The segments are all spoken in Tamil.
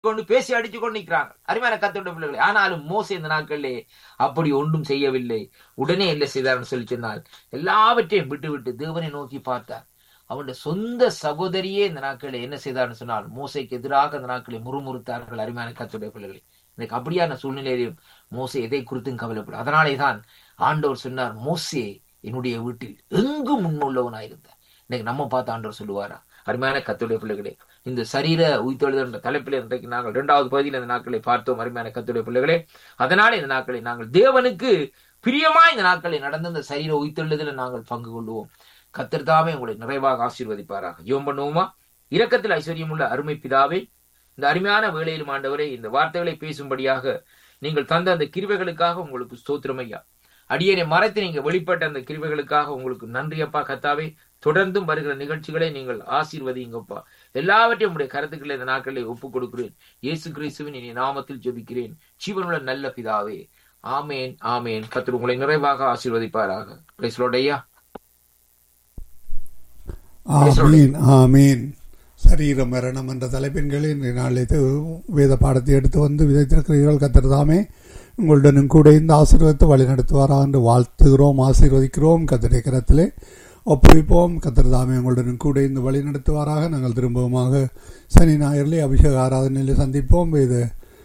கொண்டு பேசி அடிச்சு கொண்டு நிற்கிறாங்க அருமையான கத்தோட பிள்ளைகளை ஆனாலும் மோசே இந்த நாட்களிலே அப்படி ஒன்றும் செய்யவில்லை உடனே என்ன செய்தார்னு சொல்லி சொன்னால் எல்லாவற்றையும் விட்டு விட்டு தேவனை நோக்கி பார்த்தார் அவனுடைய சொந்த சகோதரியே இந்த நாட்களில் என்ன செய்தார்னு சொன்னால் மோசைக்கு எதிராக இந்த நாட்களில் முறுமுறுத்தார்கள் அருமையான கத்துடைய பிள்ளைகளை எனக்கு அப்படியான சூழ்நிலையிலும் மோசே எதை குறித்தும் கவலைப்படும் அதனாலே தான் ஆண்டவர் சொன்னார் மோசே என்னுடைய வீட்டில் எங்கும் முன்னுள்ளவனாயிருந்தார் இன்னைக்கு நம்ம பார்த்து ஆண்டவர் சொல்லுவாரா அருமையான கத்துடைய பிள்ளைகளே இந்த சரீர உயிர்த்தெழுதல் என்ற தலைப்பில் இன்றைக்கு நாங்கள் இரண்டாவது பகுதியில் இந்த நாட்களை பார்த்தோம் அருமையான கத்துடைய பிள்ளைகளே அதனாலே இந்த நாட்களை நாங்கள் தேவனுக்கு பிரியமா இந்த நாட்களை நடந்த இந்த சரீர உயிர்த்தெழுதல நாங்கள் பங்கு கொள்வோம் கத்திர்தாமே உங்களை நிறைவாக ஆசீர்வதிப்பாராக ஜோம் பண்ணுவோமா இரக்கத்தில் ஐஸ்வர்யம் உள்ள அருமை பிதாவே இந்த அருமையான வேளையிலும் ஆண்டவரே இந்த வார்த்தைகளை பேசும்படியாக நீங்கள் தந்த அந்த கிருவைகளுக்காக உங்களுக்கு ஸ்தோத்திரம் ஐயா அடியனை மறைத்து நீங்க வெளிப்பட்ட அந்த கிருவைகளுக்காக உங்களுக்கு நன்றி அப்பா கத்தாவே தொடர்ந்தும் வருகிற நிகழ்ச்சிகளை நீங்கள் ஆசீர்வதிங்கப்பா எல்லாவற்றையும் உடைய கருத்துக்களை இந்த நாட்களில் ஒப்புக் கொடுக்கிறேன் இயேசு கிறிஸ்துவின் இனி நாமத்தில் ஜெபிக்கிறேன் ஜீவனுள்ள நல்ல பிதாவே ஆமேன் ஆமேன் கத்திர உங்களை நிறைவாக ஆசீர்வதிப்பாராக ஐயா ஆமீன் ஆமீன் சரீர மரணம் என்ற தலைப்பின்களை இன்றைய நாளில் வேத பாடத்தை எடுத்து வந்து விதைத்திருக்கிறீர்கள் கத்திரதாமே உங்களுடனும் கூட இந்த ஆசீர்வத்தை வழிநடத்துவாரா என்று வாழ்த்துகிறோம் ஆசீர்வதிக்கிறோம் கத்திரை கரத்திலே ஒப்புவிப்போம் கத்திரதாமே உங்களுடனும் கூட இந்த வழி நடத்துவாராக நாங்கள் திரும்பவுமாக சனி ஞாயிறிலே அபிஷேக ஆராதனையில் சந்திப்போம் இது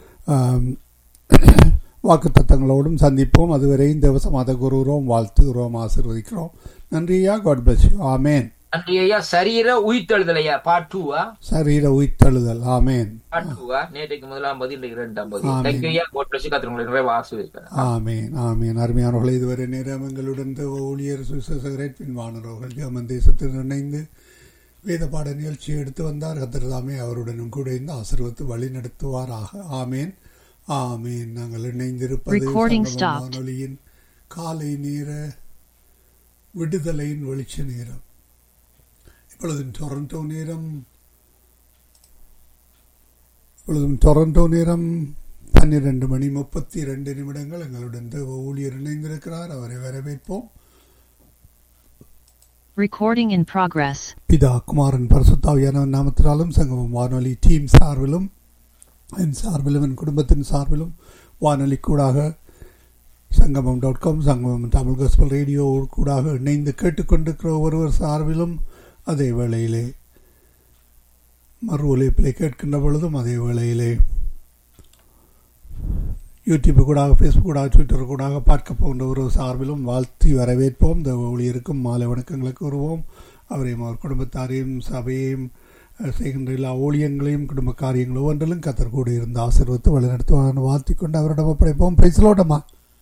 வாக்கு தத்தங்களோடும் சந்திப்போம் அதுவரை இந்த தேவசமாத கூறுகிறோம் வாழ்த்துகிறோம் ஆசீர்வதிக்கிறோம் நன்றியா காட் பிளஸ் யூ ஆமேன் நன்றி ஐயா சரீர உயிர்த்தெழுதலையா பார்ட் டூவா சரீர உயிர்த்தெழுதல் ஆமேன் பார்ட் டூவா நேற்றைக்கு முதலாம் பகுதி இன்றைக்கு இரண்டாம் பகுதி ஆமென். தேங்க்யூ ஐயா கோட் பிளஸ் கத்திர உங்களை நிறைவாக ஆசீர்வதிக்கிறேன் ஆமேன் ஆமேன் அருமையானவர்களை இதுவரை நேரம் எங்களுடன் தேவ ஊழியர் சுசேகரேட் பின்வானவர்கள் ஜெர்மன் தேசத்தில் இணைந்து வேத பாட நிகழ்ச்சியை எடுத்து வந்தார் கத்திரதாமே அவருடனும் கூட இந்த ஆசீர்வத்து வழி நடத்துவாராக ஆமேன் ஆமேன் நாங்கள் இணைந்திருப்பது Recording சங்கமம் stopped. வானொலியின் காலை நேர விடுதலையின் வெளிச்ச நேரம் இப்பொழுது டொரண்டோ நேரம் இப்பொழுதும் டொரண்டோ நேரம் பன்னிரண்டு மணி முப்பத்தி ரெண்டு நிமிடங்கள் எங்களுடன் தேவ ஊழியர் இணைந்திருக்கிறார் அவரை வரவேற்போம் Recording in progress. பிதா குமாரன் பரிசுத்தாவியான நாமத்தினாலும் சங்கமம் வானொலி டீம் சார்பிலும் என் சார்பிலும் என் குடும்பத்தின் சார்பிலும் வானொலி கூடாக சங்கமம் டாட் காம் சங்கமம் தமிழ் கஸ்பல் ரேடியோ கூடாக இணைந்து கேட்டுக்கொண்டிருக்கிற ஒருவர் சார்பிலும் அதே வேளையிலே மறு ஒலிப்பிலை கேட்கின்ற பொழுதும் அதே வேளையிலே யூடியூப் கூடாக ஃபேஸ்புக் கூடாக ட்விட்டர் கூடாக பார்க்க போகின்ற ஒரு சார்பிலும் வாழ்த்தி வரவேற்போம் இந்த ஊழியருக்கும் மாலை வணக்கங்களுக்கு வருவோம் அவரையும் அவர் குடும்பத்தாரையும் சபையையும் அஹ், செய்கின்ற எல்லா ஊழியங்களையும் குடும்ப காரியங்கள் ஒவ்வொன்றிலும் கத்தர் கூட இருந்து ஆசீர்வத்து வழிநடத்துவார் வாழ்த்தி கொண்டு அவரிடம் ஒப்படைப்போம் பேசலோட்டமா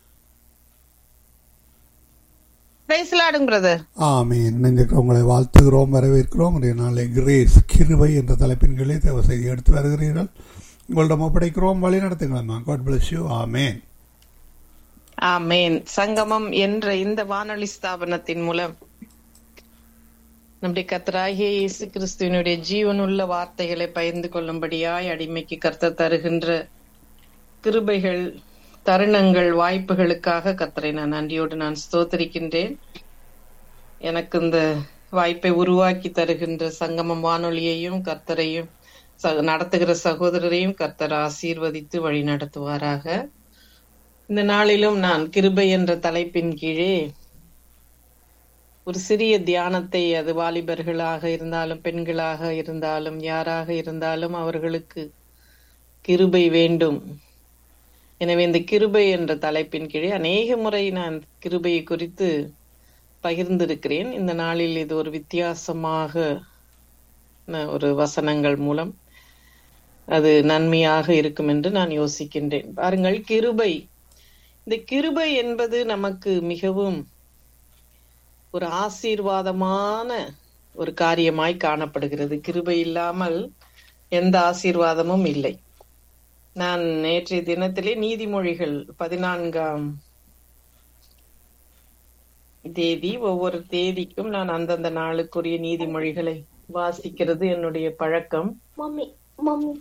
பிரைஸ்லாடுங்க பிரதர் ஆமீன் இணைந்திருக்கிறவங்களை வாழ்த்துகிறோம் வரவேற்கிறோம் இன்றைய நாளை கிரேஸ் கிருபை என்ற தலைப்பின் கீழே தேவ செய்தி எடுத்து வருகிறீர்கள் உங்களிடம் ஒப்படைக்கிறோம் வழி நடத்துங்களம்மா God bless you amen amen சங்கமம் என்ற இந்த வானொலி ஸ்தாபனத்தின் மூலம் நம்முடைய கர்த்தராகிய இயேசு கிறிஸ்துவனுடைய ஜீவனுள்ள வார்த்தைகளை பகிர்ந்து கொள்ளும்படியாய் அடிமைக்கு கர்த்தர் தருகின்ற கிருபைகள் தருணங்கள் வாய்ப்புகளுக்காக கர்த்தரை நான் நன்றியோடு நான் ஸ்தோத்தரிக்கின்றேன் எனக்கு இந்த வாய்ப்பை உருவாக்கி தருகின்ற சங்கமம் வானொலியையும் கர்த்தரையும் ச- நடத்துகிற சகோதரரையும் கர்த்தர் ஆசீர்வதித்து வழி நடத்துவாராக இந்த நாளிலும் நான் கிருபை என்ற தலைப்பின் கீழே ஒரு சிறிய தியானத்தை அது வாலிபர்களாக இருந்தாலும் பெண்களாக இருந்தாலும் யாராக இருந்தாலும் அவர்களுக்கு கிருபை வேண்டும் எனவே இந்த கிருபை என்ற தலைப்பின் கீழே அநேக முறை நான் கிருபையை குறித்து பகிர்ந்திருக்கிறேன் இந்த நாளில் இது ஒரு வித்தியாசமாக ந- ஒரு வசனங்கள் மூலம் அது நன்மையாக இருக்கும் என்று நான் யோசிக்கின்றேன் பாருங்கள் கிருபை இந்த கிருபை என்பது நமக்கு மிகவும் ஒரு ஆசீர்வாதமான ஒரு காரியமாய் காணப்படுகிறது கிருபை இல்லாமல் எந்த ஆசீர்வாதமும் இல்லை நான் நேற்றைய தினத்திலே நீதிமொழிகள் பதினான்காம் தேதி ஒவ்வொரு தேதிக்கும் நான் அந்தந்த நாளுக்குரிய நீதிமொழிகளை வாசிக்கிறது என்னுடைய பழக்கம் Mommy, mommy,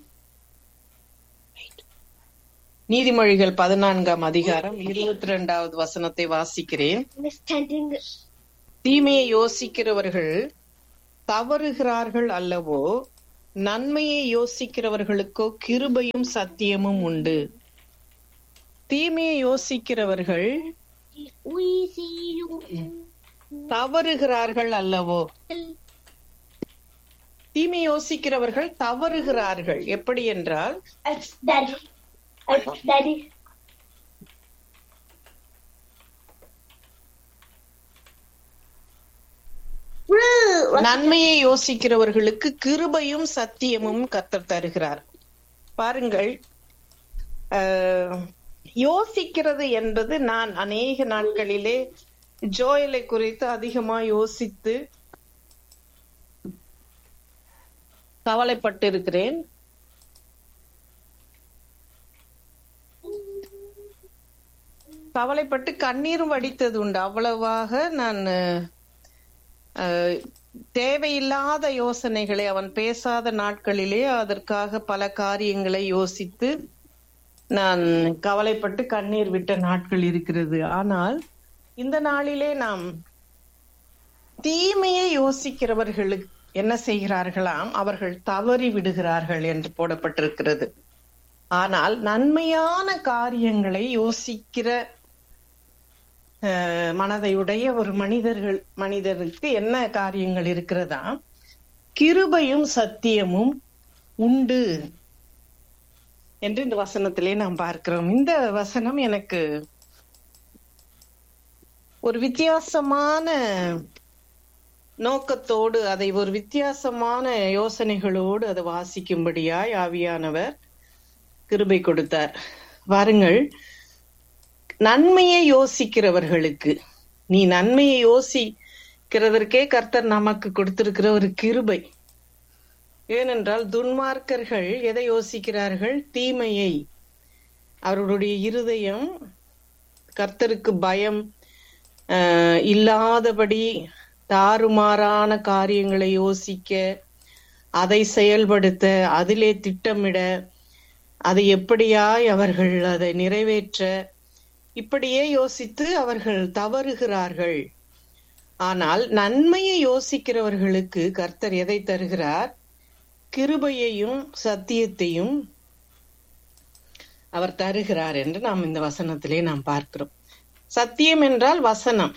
நீதிமொழிகள் பதினான்காம் அதிகாரம் இருபத்தி ரெண்டாவது வசனத்தை வாசிக்கிறேன் Miss Standing. தீமையை யோசிக்கிறவர்கள் தவறுகிறார்கள் அல்லவோ நன்மையை யோசிக்கிறவர்களுக்கோ கிருபையும் சத்தியமும் உண்டு தீமையை யோசிக்கிறவர்கள் We see you. தவறுகிறார்கள் அல்லவோ தீமை யோசிக்கிறவர்கள் தவறுகிறார்கள் எப்படி என்றால் It's daddy. It's daddy. Woo! நன்மையை யோசிக்கிறவர்களுக்கு கிருபையும் சத்தியமும் கத்தர் தருகிறார் பாருங்கள் ஆஹ், யோசிக்கிறது என்பது நான் அநேக நாட்களிலே ஜோயலை குறித்து அதிகமா யோசித்து கவலைப்பட்டு இருக்கிறேன் கவலைப்பட்டு கண்ணீரும் வடித்தது உண்டு அவ்வளவாக நான் அஹ், தேவையில்லாத யோசனைகளை அவன் பேசாத நாட்களிலே அதற்காக பல காரியங்களை யோசித்து நான் கவலைப்பட்டு கண்ணீர் விட்ட நாட்கள் இருக்கிறது ஆனால் இந்த நாளிலே நாம் தீமையை யோசிக்கிறவர்களுக்கு என்ன செய்கிறார்களாம் அவர்கள் தவறி விடுகிறார்கள் என்று போடப்பட்டிருக்கிறது ஆனால் நன்மையான காரியங்களை யோசிக்கிற அஹ், மனதையுடைய ஒரு மனிதர்கள் மனிதருக்கு என்ன காரியங்கள் இருக்கிறதா கிருபையும் சத்தியமும் உண்டு என்று இந்த வசனத்திலே நாம் பார்க்கிறோம் இந்த வசனம் எனக்கு ஒரு வித்தியாசமான நோக்கத்தோடு அதை ஒரு வித்தியாசமான யோசனைகளோடு அதை வாசிக்கும்படியாய் ஆவியானவர் கிருபை கொடுத்தார் வாருங்கள் நன்மையை யோசிக்கிறவர்களுக்கு நீ நன்மையை யோசிக்கிறதற்கே கர்த்தர் நமக்கு கொடுத்திருக்கிற ஒரு கிருபை ஏனென்றால் துன்மார்க்கர்கள் எதை யோசிக்கிறார்கள் தீமையை அவர்களுடைய இருதயம் கர்த்தருக்கு பயம் ஆஹ், இல்லாதபடி தாறுமாறான காரியங்களை யோசிக்க அதை செயல்படுத்த அதிலே திட்டமிட அதை எப்படியாய் அவர்கள் அதை நிறைவேற்ற இப்படியே யோசித்து அவர்கள் தவறுகிறார்கள் ஆனால் நன்மையை யோசிக்கிறவர்களுக்கு கர்த்தர் எதை தருகிறார் கிருபையையும் சத்தியத்தையும் அவர் தருகிறார் என்று நாம் இந்த வசனத்திலே நாம் பார்க்கிறோம் சத்தியம் என்றால் வசனம்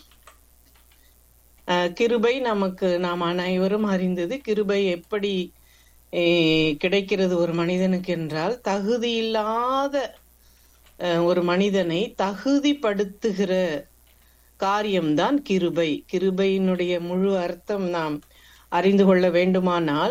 அஹ், கிருபை நமக்கு நாம் அனைவரும் அறிந்தது கிருபை எப்படி eh, கிடைக்கிறது ஒரு மனிதனுக்கு என்றால் தகுதி இல்லாத அஹ், ஒரு மனிதனை தகுதிப்படுத்துகிற காரியம்தான் கிருபை கிருபையினுடைய முழு அர்த்தம் நாம் அறிந்து கொள்ள வேண்டுமானால்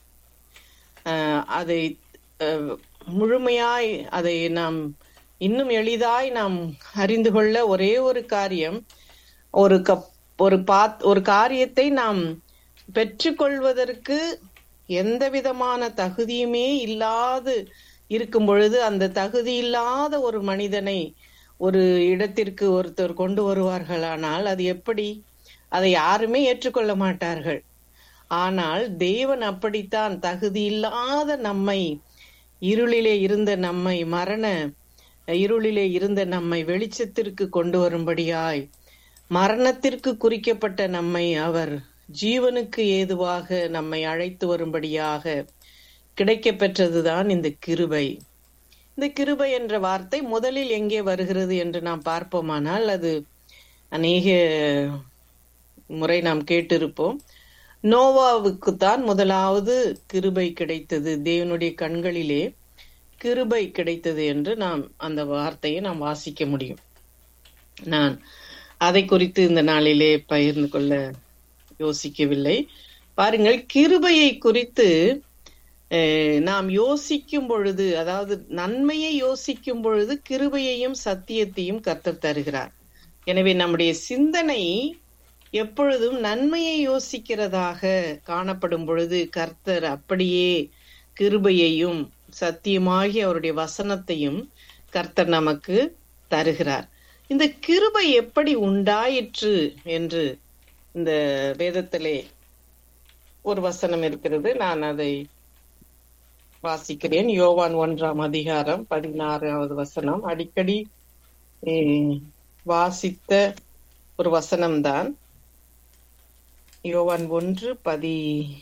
அஹ், அதை அஹ், முழுமையாய் அதை நாம் இன்னும் எளிதாய் நாம் அறிந்து கொள்ள ஒரே ஒரு காரியம் ஒரு கப் ஒரு பாத் ஒரு காரியத்தை நாம் பெற்றுக்கொள்வதற்கு எந்த விதமான தகுதியுமே இல்லாது இருக்கும் பொழுது அந்த தகுதி இல்லாத ஒரு மனிதனை ஒரு இடத்திற்கு ஒருத்தர் கொண்டு வருவார்களானால் அது எப்படி அதை யாருமே ஏற்றுக்கொள்ள மாட்டார்கள் ஆனால் தேவன் அப்படித்தான் தகுதி இல்லாத நம்மை இருளிலே இருந்த நம்மை மரண இருளிலே இருந்த நம்மை வெளிச்சத்திற்கு கொண்டு வரும்படியாய் மரணத்திற்கு குறிக்கப்பட்ட நம்மை அவர் ஜீவனுக்கு ஏதுவாக நம்மை அழைத்து வரும்படியாக கிடைக்கப் பெற்றதுதான் இந்த கிருபை இந்த கிருபை என்ற வார்த்தை முதலில் எங்கே வருகிறது என்று நாம் பார்ப்போமானால் அது அநேக முறை நாம் கேட்டிருப்போம் நோவாவுக்குத்தான் முதலாவது கிருபை கிடைத்தது தேவனுடைய கண்களிலே கிருபை கிடைத்தது என்று நாம் அந்த வார்த்தையை நாம் வாசிக்க முடியும் நான் அதை குறித்து இந்த நாளிலே பகிர்ந்து கொள்ள யோசிக்கவில்லை பாருங்கள் கிருபையை குறித்து அஹ், நாம் யோசிக்கும் பொழுது அதாவது நன்மையை யோசிக்கும் பொழுது கிருபையையும் சத்தியத்தையும் கர்த்தர் தருகிறார் எனவே நம்முடைய சிந்தனை எப்பொழுதும் நன்மையை யோசிக்கிறதாக காணப்படும் பொழுது கர்த்தர் அப்படியே கிருபையையும் சத்தியமாகி அவருடைய வசனத்தையும் கர்த்தர் நமக்கு தருகிறார் இந்த கிருபை எப்படி உண்டாயிற்று என்று இந்த வேதத்திலே ஒரு வசனம் இருக்கிறது நான் அதை வாசிக்கிறேன் யோவான் ஒன்றாம் அதிகாரம் பதினாறாவது வசனம் அடிக்கடி eh, வாசித்த ஒரு வசனம்தான் யோவான் ஒன்று பதி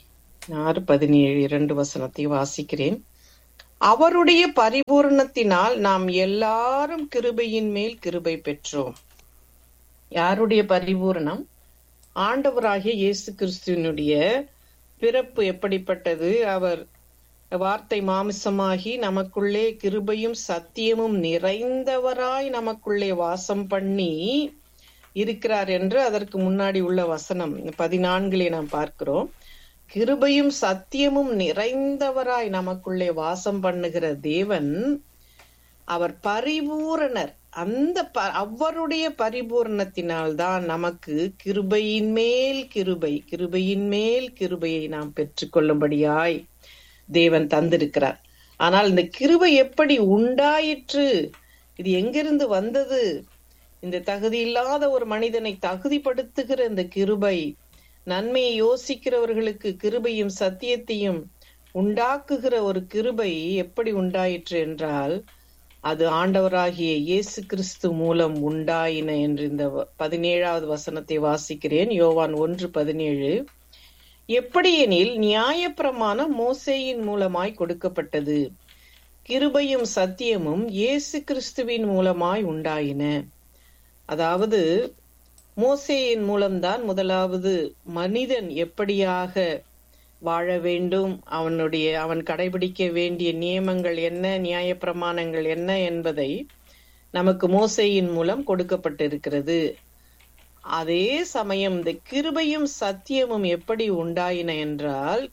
ஆறு பதினேழு இரண்டு வசனத்தை வாசிக்கிறேன் அவருடைய பரிபூரணத்தினால் நாம் எல்லாரும் கிருபையின் மேல் கிருபை பெற்றோம் யாருடைய பரிபூரணம் ஆண்டவராகிய இயேசு கிறிஸ்துவனுடைய பிறப்பு எப்படிப்பட்டது அவர் வார்த்தை மாமிசமாகி நமக்குள்ளே கிருபையும் சத்தியமும் நிறைந்தவராய் நமக்குள்ளே வாசம் பண்ணி இருக்கிறார் என்று அதற்கு முன்னாடி உள்ள வசனம் பதினான்கிலே நாம் பார்க்கிறோம் கிருபையும் சத்தியமும் நிறைந்தவராய் நமக்குள்ளே வாசம் பண்ணுகிற தேவன் அவர் பரிபூரணர் அந்த ப- அவருடைய பரிபூரணத்தினால் தான் நமக்கு கிருபையின் மேல் கிருபை கிருபையின் மேல் கிருபையை நாம் பெற்றுக்கொள்ளும்படியாய் தேவன் தந்திருக்கிறார் ஆனால் இந்த கிருபை எப்படி உண்டாயிற்று இது எங்கிருந்து வந்தது இந்த தகுதி இல்லாத ஒரு மனிதனை தகுதிப்படுத்துகிற இந்த கிருபை நன்மையை யோசிக்கிறவர்களுக்கு கிருபையும் சத்தியத்தையும் உண்டாக்குகிற ஒரு கிருபை எப்படி உண்டாயிற்று என்றால் அது ஆண்டவராகிய இயேசு கிறிஸ்து மூலம் உண்டாயின என்று இந்த வ- பதினேழாவது வசனத்தை வாசிக்கிறேன் யோவான் ஒன்று பதினேழு எப்படியெனில் நியாயப்பிரமாணம் மோசேயின் மூலமாய் கொடுக்கப்பட்டது கிருபையும் சத்தியமும் இயேசு கிறிஸ்துவின் மூலமாய் உண்டாயின அதாவது மோசேயின் மூலம்தான் முதலாவது மனிதன் எப்படியாக வாழ வேண்டும் அவனுடைய அவன் கடைபிடிக்க வேண்டிய நியமங்கள் என்ன நியாயப்பிரமாணங்கள் என்ன என்பதை நமக்கு மோசேயின் மூலம் கொடுக்கப்பட்டிருக்கிறது அதே சமயம் இந்த கிருபையும் சத்தியமும் எப்படி உண்டாயின என்றால்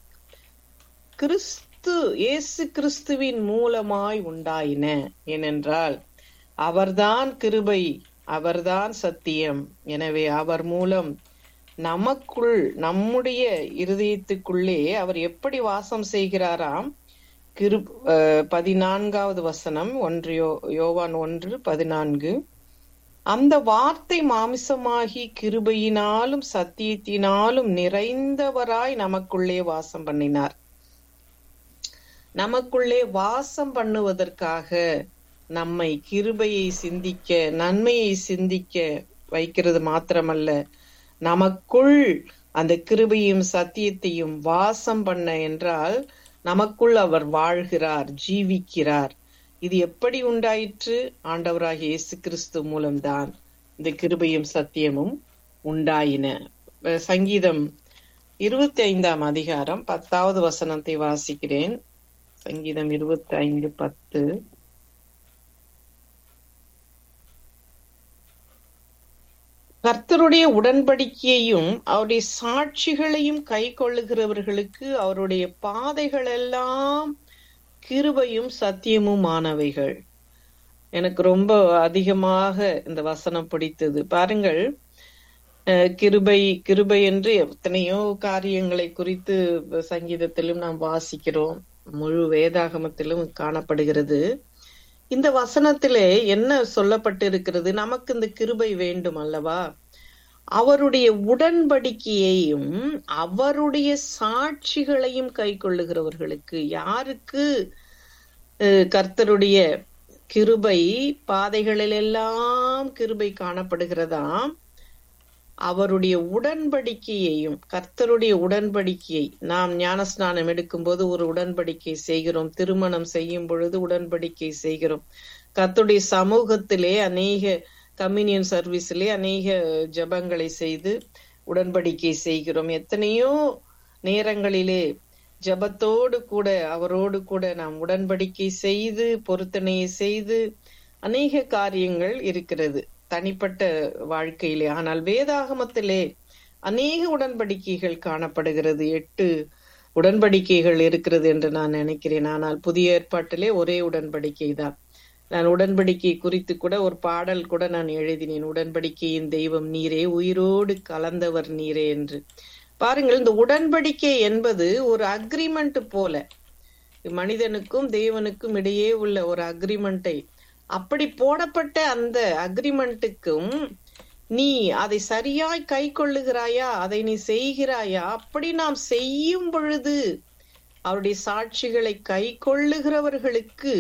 கிறிஸ்து இயேசு கிறிஸ்துவின் மூலமாய் உண்டாயின ஏனென்றால் அவர்தான் கிருபை அவர்தான் சத்தியம் எனவே அவர் மூலம் நமக்குள் நம்முடைய இருதயத்துக்குள்ளே அவர் எப்படி வாசம் செய்கிறாராம் கிரு அஹ், பதினான்காவது வசனம் ஒன்று யோ யோவான் ஒன்று பதினான்கு அந்த வார்த்தை மாமிசமாகி கிருபையினாலும் சத்தியத்தினாலும் நிறைந்தவராய் நமக்குள்ளே வாசம் பண்ணினார் நமக்குள்ளே வாசம் பண்ணுவதற்காக நம்மை கிருபையை சிந்திக்க நன்மையை சிந்திக்க வைக்கிறது மாத்திரமல்ல நமக்குள் அந்த கிருபையும் சத்தியத்தையும் வாசம் பண்ண என்றால் நமக்குள் அவர் வாழ்கிறார் ஜீவிக்கிறார் இது எப்படி உண்டாயிற்று ஆண்டவராகிய இயேசு கிறிஸ்து மூலம்தான் இந்த கிருபையும் சத்தியமும் உண்டாயின அஹ் சங்கீதம் இருபத்தி ஐந்தாம் அதிகாரம் பத்தாவது வசனத்தை வாசிக்கிறேன் சங்கீதம் இருபத்தி ஐந்து பத்து கர்த்தருடைய உடன்படிக்கையையும் அவருடைய சாட்சிகளையும் கை கொள்ளுகிறவர்களுக்கு அவருடைய பாதைகள் எல்லாம் கிருபையும் சத்தியமும் ஆனவைகள் எனக்கு ரொம்ப அதிகமாக இந்த வசனம் பிடித்தது பாருங்கள் அஹ், கிருபை கிருபை என்று எத்தனையோ காரியங்களை குறித்து சங்கீதத்திலும் நாம் வாசிக்கிறோம் முழு வேதாகமத்திலும் காணப்படுகிறது இந்த வசனத்திலே என்ன சொல்லப்பட்டிருக்கிறது நமக்கு இந்த கிருபை வேண்டும் அல்லவா அவருடைய உடன்படிக்கையையும் அவருடைய சாட்சிகளையும் கை கொள்ளுகிறவர்களுக்கு யாருக்கு அஹ், கர்த்தருடைய கிருபை பாதைகளிலெல்லாம் கிருபை காணப்படுகிறதாம் அவருடைய உடன்படிக்கையையும் கர்த்தருடைய உடன்படிக்கையை நாம் ஞானஸ்நானம் எடுக்கும்போது ஒரு உடன்படிக்கை செய்கிறோம் திருமணம் செய்யும் பொழுது உடன்படிக்கை செய்கிறோம் கர்த்தருடைய சமூகத்திலே அநேக கம்யூனியன் சர்வீஸிலே அநேக ஜெபங்களை செய்து உடன்படிக்கை செய்கிறோம் எத்தனையோ நேரங்களிலே ஜெபத்தோடு கூட அவரோடு கூட நாம் உடன்படிக்கை செய்து பொருத்தனையை செய்து அநேக காரியங்கள் இருக்கிறது தனிப்பட்ட வாழ்க்கையிலே ஆனால் வேதாகமத்திலே அநேக உடன்படிக்கைகள் காணப்படுகிறது எட்டு உடன்படிக்கைகள் இருக்கிறது என்று நான் நினைக்கிறேன் ஆனால் புதிய ஏற்பாட்டிலே ஒரே உடன்படிக்கை தான் நான் உடன்படிக்கை குறித்து கூட ஒரு பாடல் கூட நான் எழுதினேன் உடன்படிக்கையின் தெய்வம் நீரே உயிரோடு கலந்தவர் நீரே என்று பாருங்கள் இந்த உடன்படிக்கை என்பது ஒரு அக்ரிமெண்ட் போல மனிதனுக்கும் தேவனுக்கும் இடையே உள்ள ஒரு அக்ரிமெண்ட்டை அப்படி போடப்பட்ட அந்த அக்ரிமெண்ட்டுக்கும் நீ அதை சரியாய் கை கொள்ளுகிறாயா அதை நீ செய்கிறாயா அப்படி நாம் செய்யும் பொழுது அவருடைய சாட்சிகளை கை கொள்ளுகிறவர்களுக்கு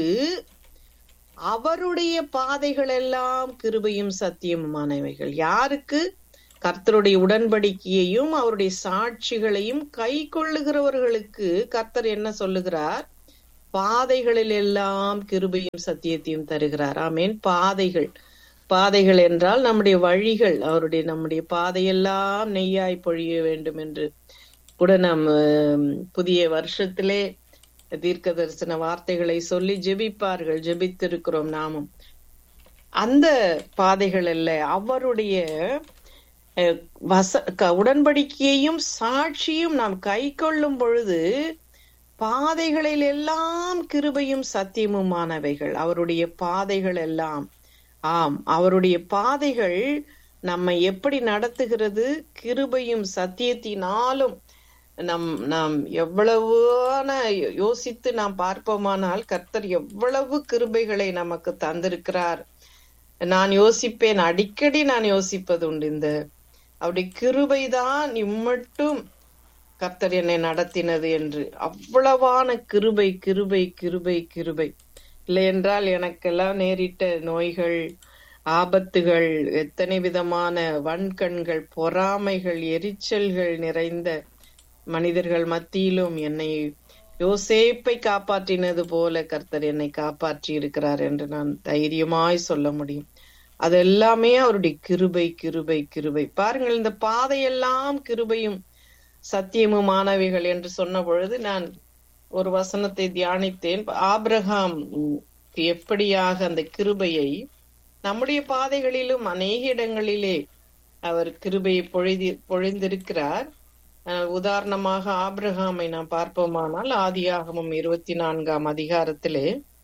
அவருடைய பாதைகள் எல்லாம் கிருபையும் சத்தியமுமானவைகள் யாருக்கு கர்த்தருடைய உடன்படிக்கையையும் அவருடைய சாட்சிகளையும் கை கொள்ளுகிறவர்களுக்கு கர்த்தர் என்ன சொல்லுகிறார் பாதைகளில் எல்லாம் கிருபையும் சத்தியத்தையும் தருகிறார் ஆமேன் பாதைகள் பாதைகள் என்றால் நம்முடைய வழிகள் அவருடைய நம்முடைய பாதையெல்லாம் நெய்யாய் பொழிய வேண்டும் என்று கூட நம்ம புதிய வருஷத்திலே தீர்க்க தரிசன வார்த்தைகளை சொல்லி ஜெபிப்பார்கள் ஜெபித்திருக்கிறோம் நாமும் அந்த பாதைகள் அல்ல அவருடைய அஹ், வச க- உடன்படிக்கையையும் சாட்சியும் நாம் கை கொள்ளும் பொழுது பாதைகளில் எல்லாம் கிருபையும் சத்தியமுமானவைகள் அவருடைய பாதைகள் எல்லாம் ஆம் அவருடைய பாதைகள் நம்மை எப்படி நடத்துகிறது கிருபையும் சத்தியத்தினாலும் நம் நாம் எவ்வளவான யோசித்து நாம் பார்ப்போமானால் கர்த்தர் எவ்வளவு கிருபைகளை நமக்கு தந்திருக்கிறார் நான் யோசிப்பேன் அடிக்கடி நான் யோசிப்பது உண்டு இந்த அவருடைய கிருபைதான் இம்மட்டும் கர்த்தர் என்னை நடத்தினது என்று அவ்வளவான கிருபை கிருபை கிருபை கிருபை இல்லை என்றால் எனக்கெல்லாம் நேரிட்ட நோய்கள் ஆபத்துகள் எத்தனை விதமான வன்கண்கள் பொறாமைகள் எரிச்சல்கள் நிறைந்த மனிதர்கள் மத்தியிலும் என்னை யோசேப்பை காப்பாற்றினது போல கர்த்தர் என்னை காப்பாற்றி இருக்கிறார் என்று நான் தைரியமாய் சொல்ல முடியும் அது எல்லாமே அவருடைய கிருபை கிருபை கிருபை பாருங்கள் இந்த பாதையெல்லாம் கிருபையும் சத்தியமுமானவைகள் என்று சொன்ன பொழுது நான் ஒரு வசனத்தை தியானித்தேன் ஆபிரகாம் எப்படியாக அந்த கிருபையை நம்முடைய பாதைகளிலும் அநேக இடங்களிலே அவர் கிருபையை பொழிதி பொழிந்திருக்கிறார் அஹ் உதாரணமாக ஆபிரகாமை நாம் பார்ப்போமானால் ஆதியாகமம் இருபத்தி நான்காம் அதிகாரத்திலே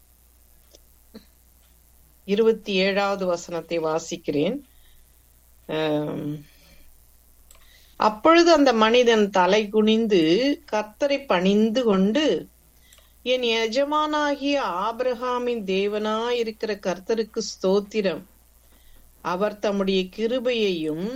இருபத்தி ஏழாவது வசனத்தை வாசிக்கிறேன் ஆம். அப்பொழுது அந்த மனிதன் தலை குனிந்து கர்த்தரை பணிந்து கொண்டு என் எஜமானாகிய ஆபிரகாமின் தேவனாயிருக்கிற கர்த்தருக்கு ஸ்தோத்திரம் அவர் தம்முடைய கிருபையையும்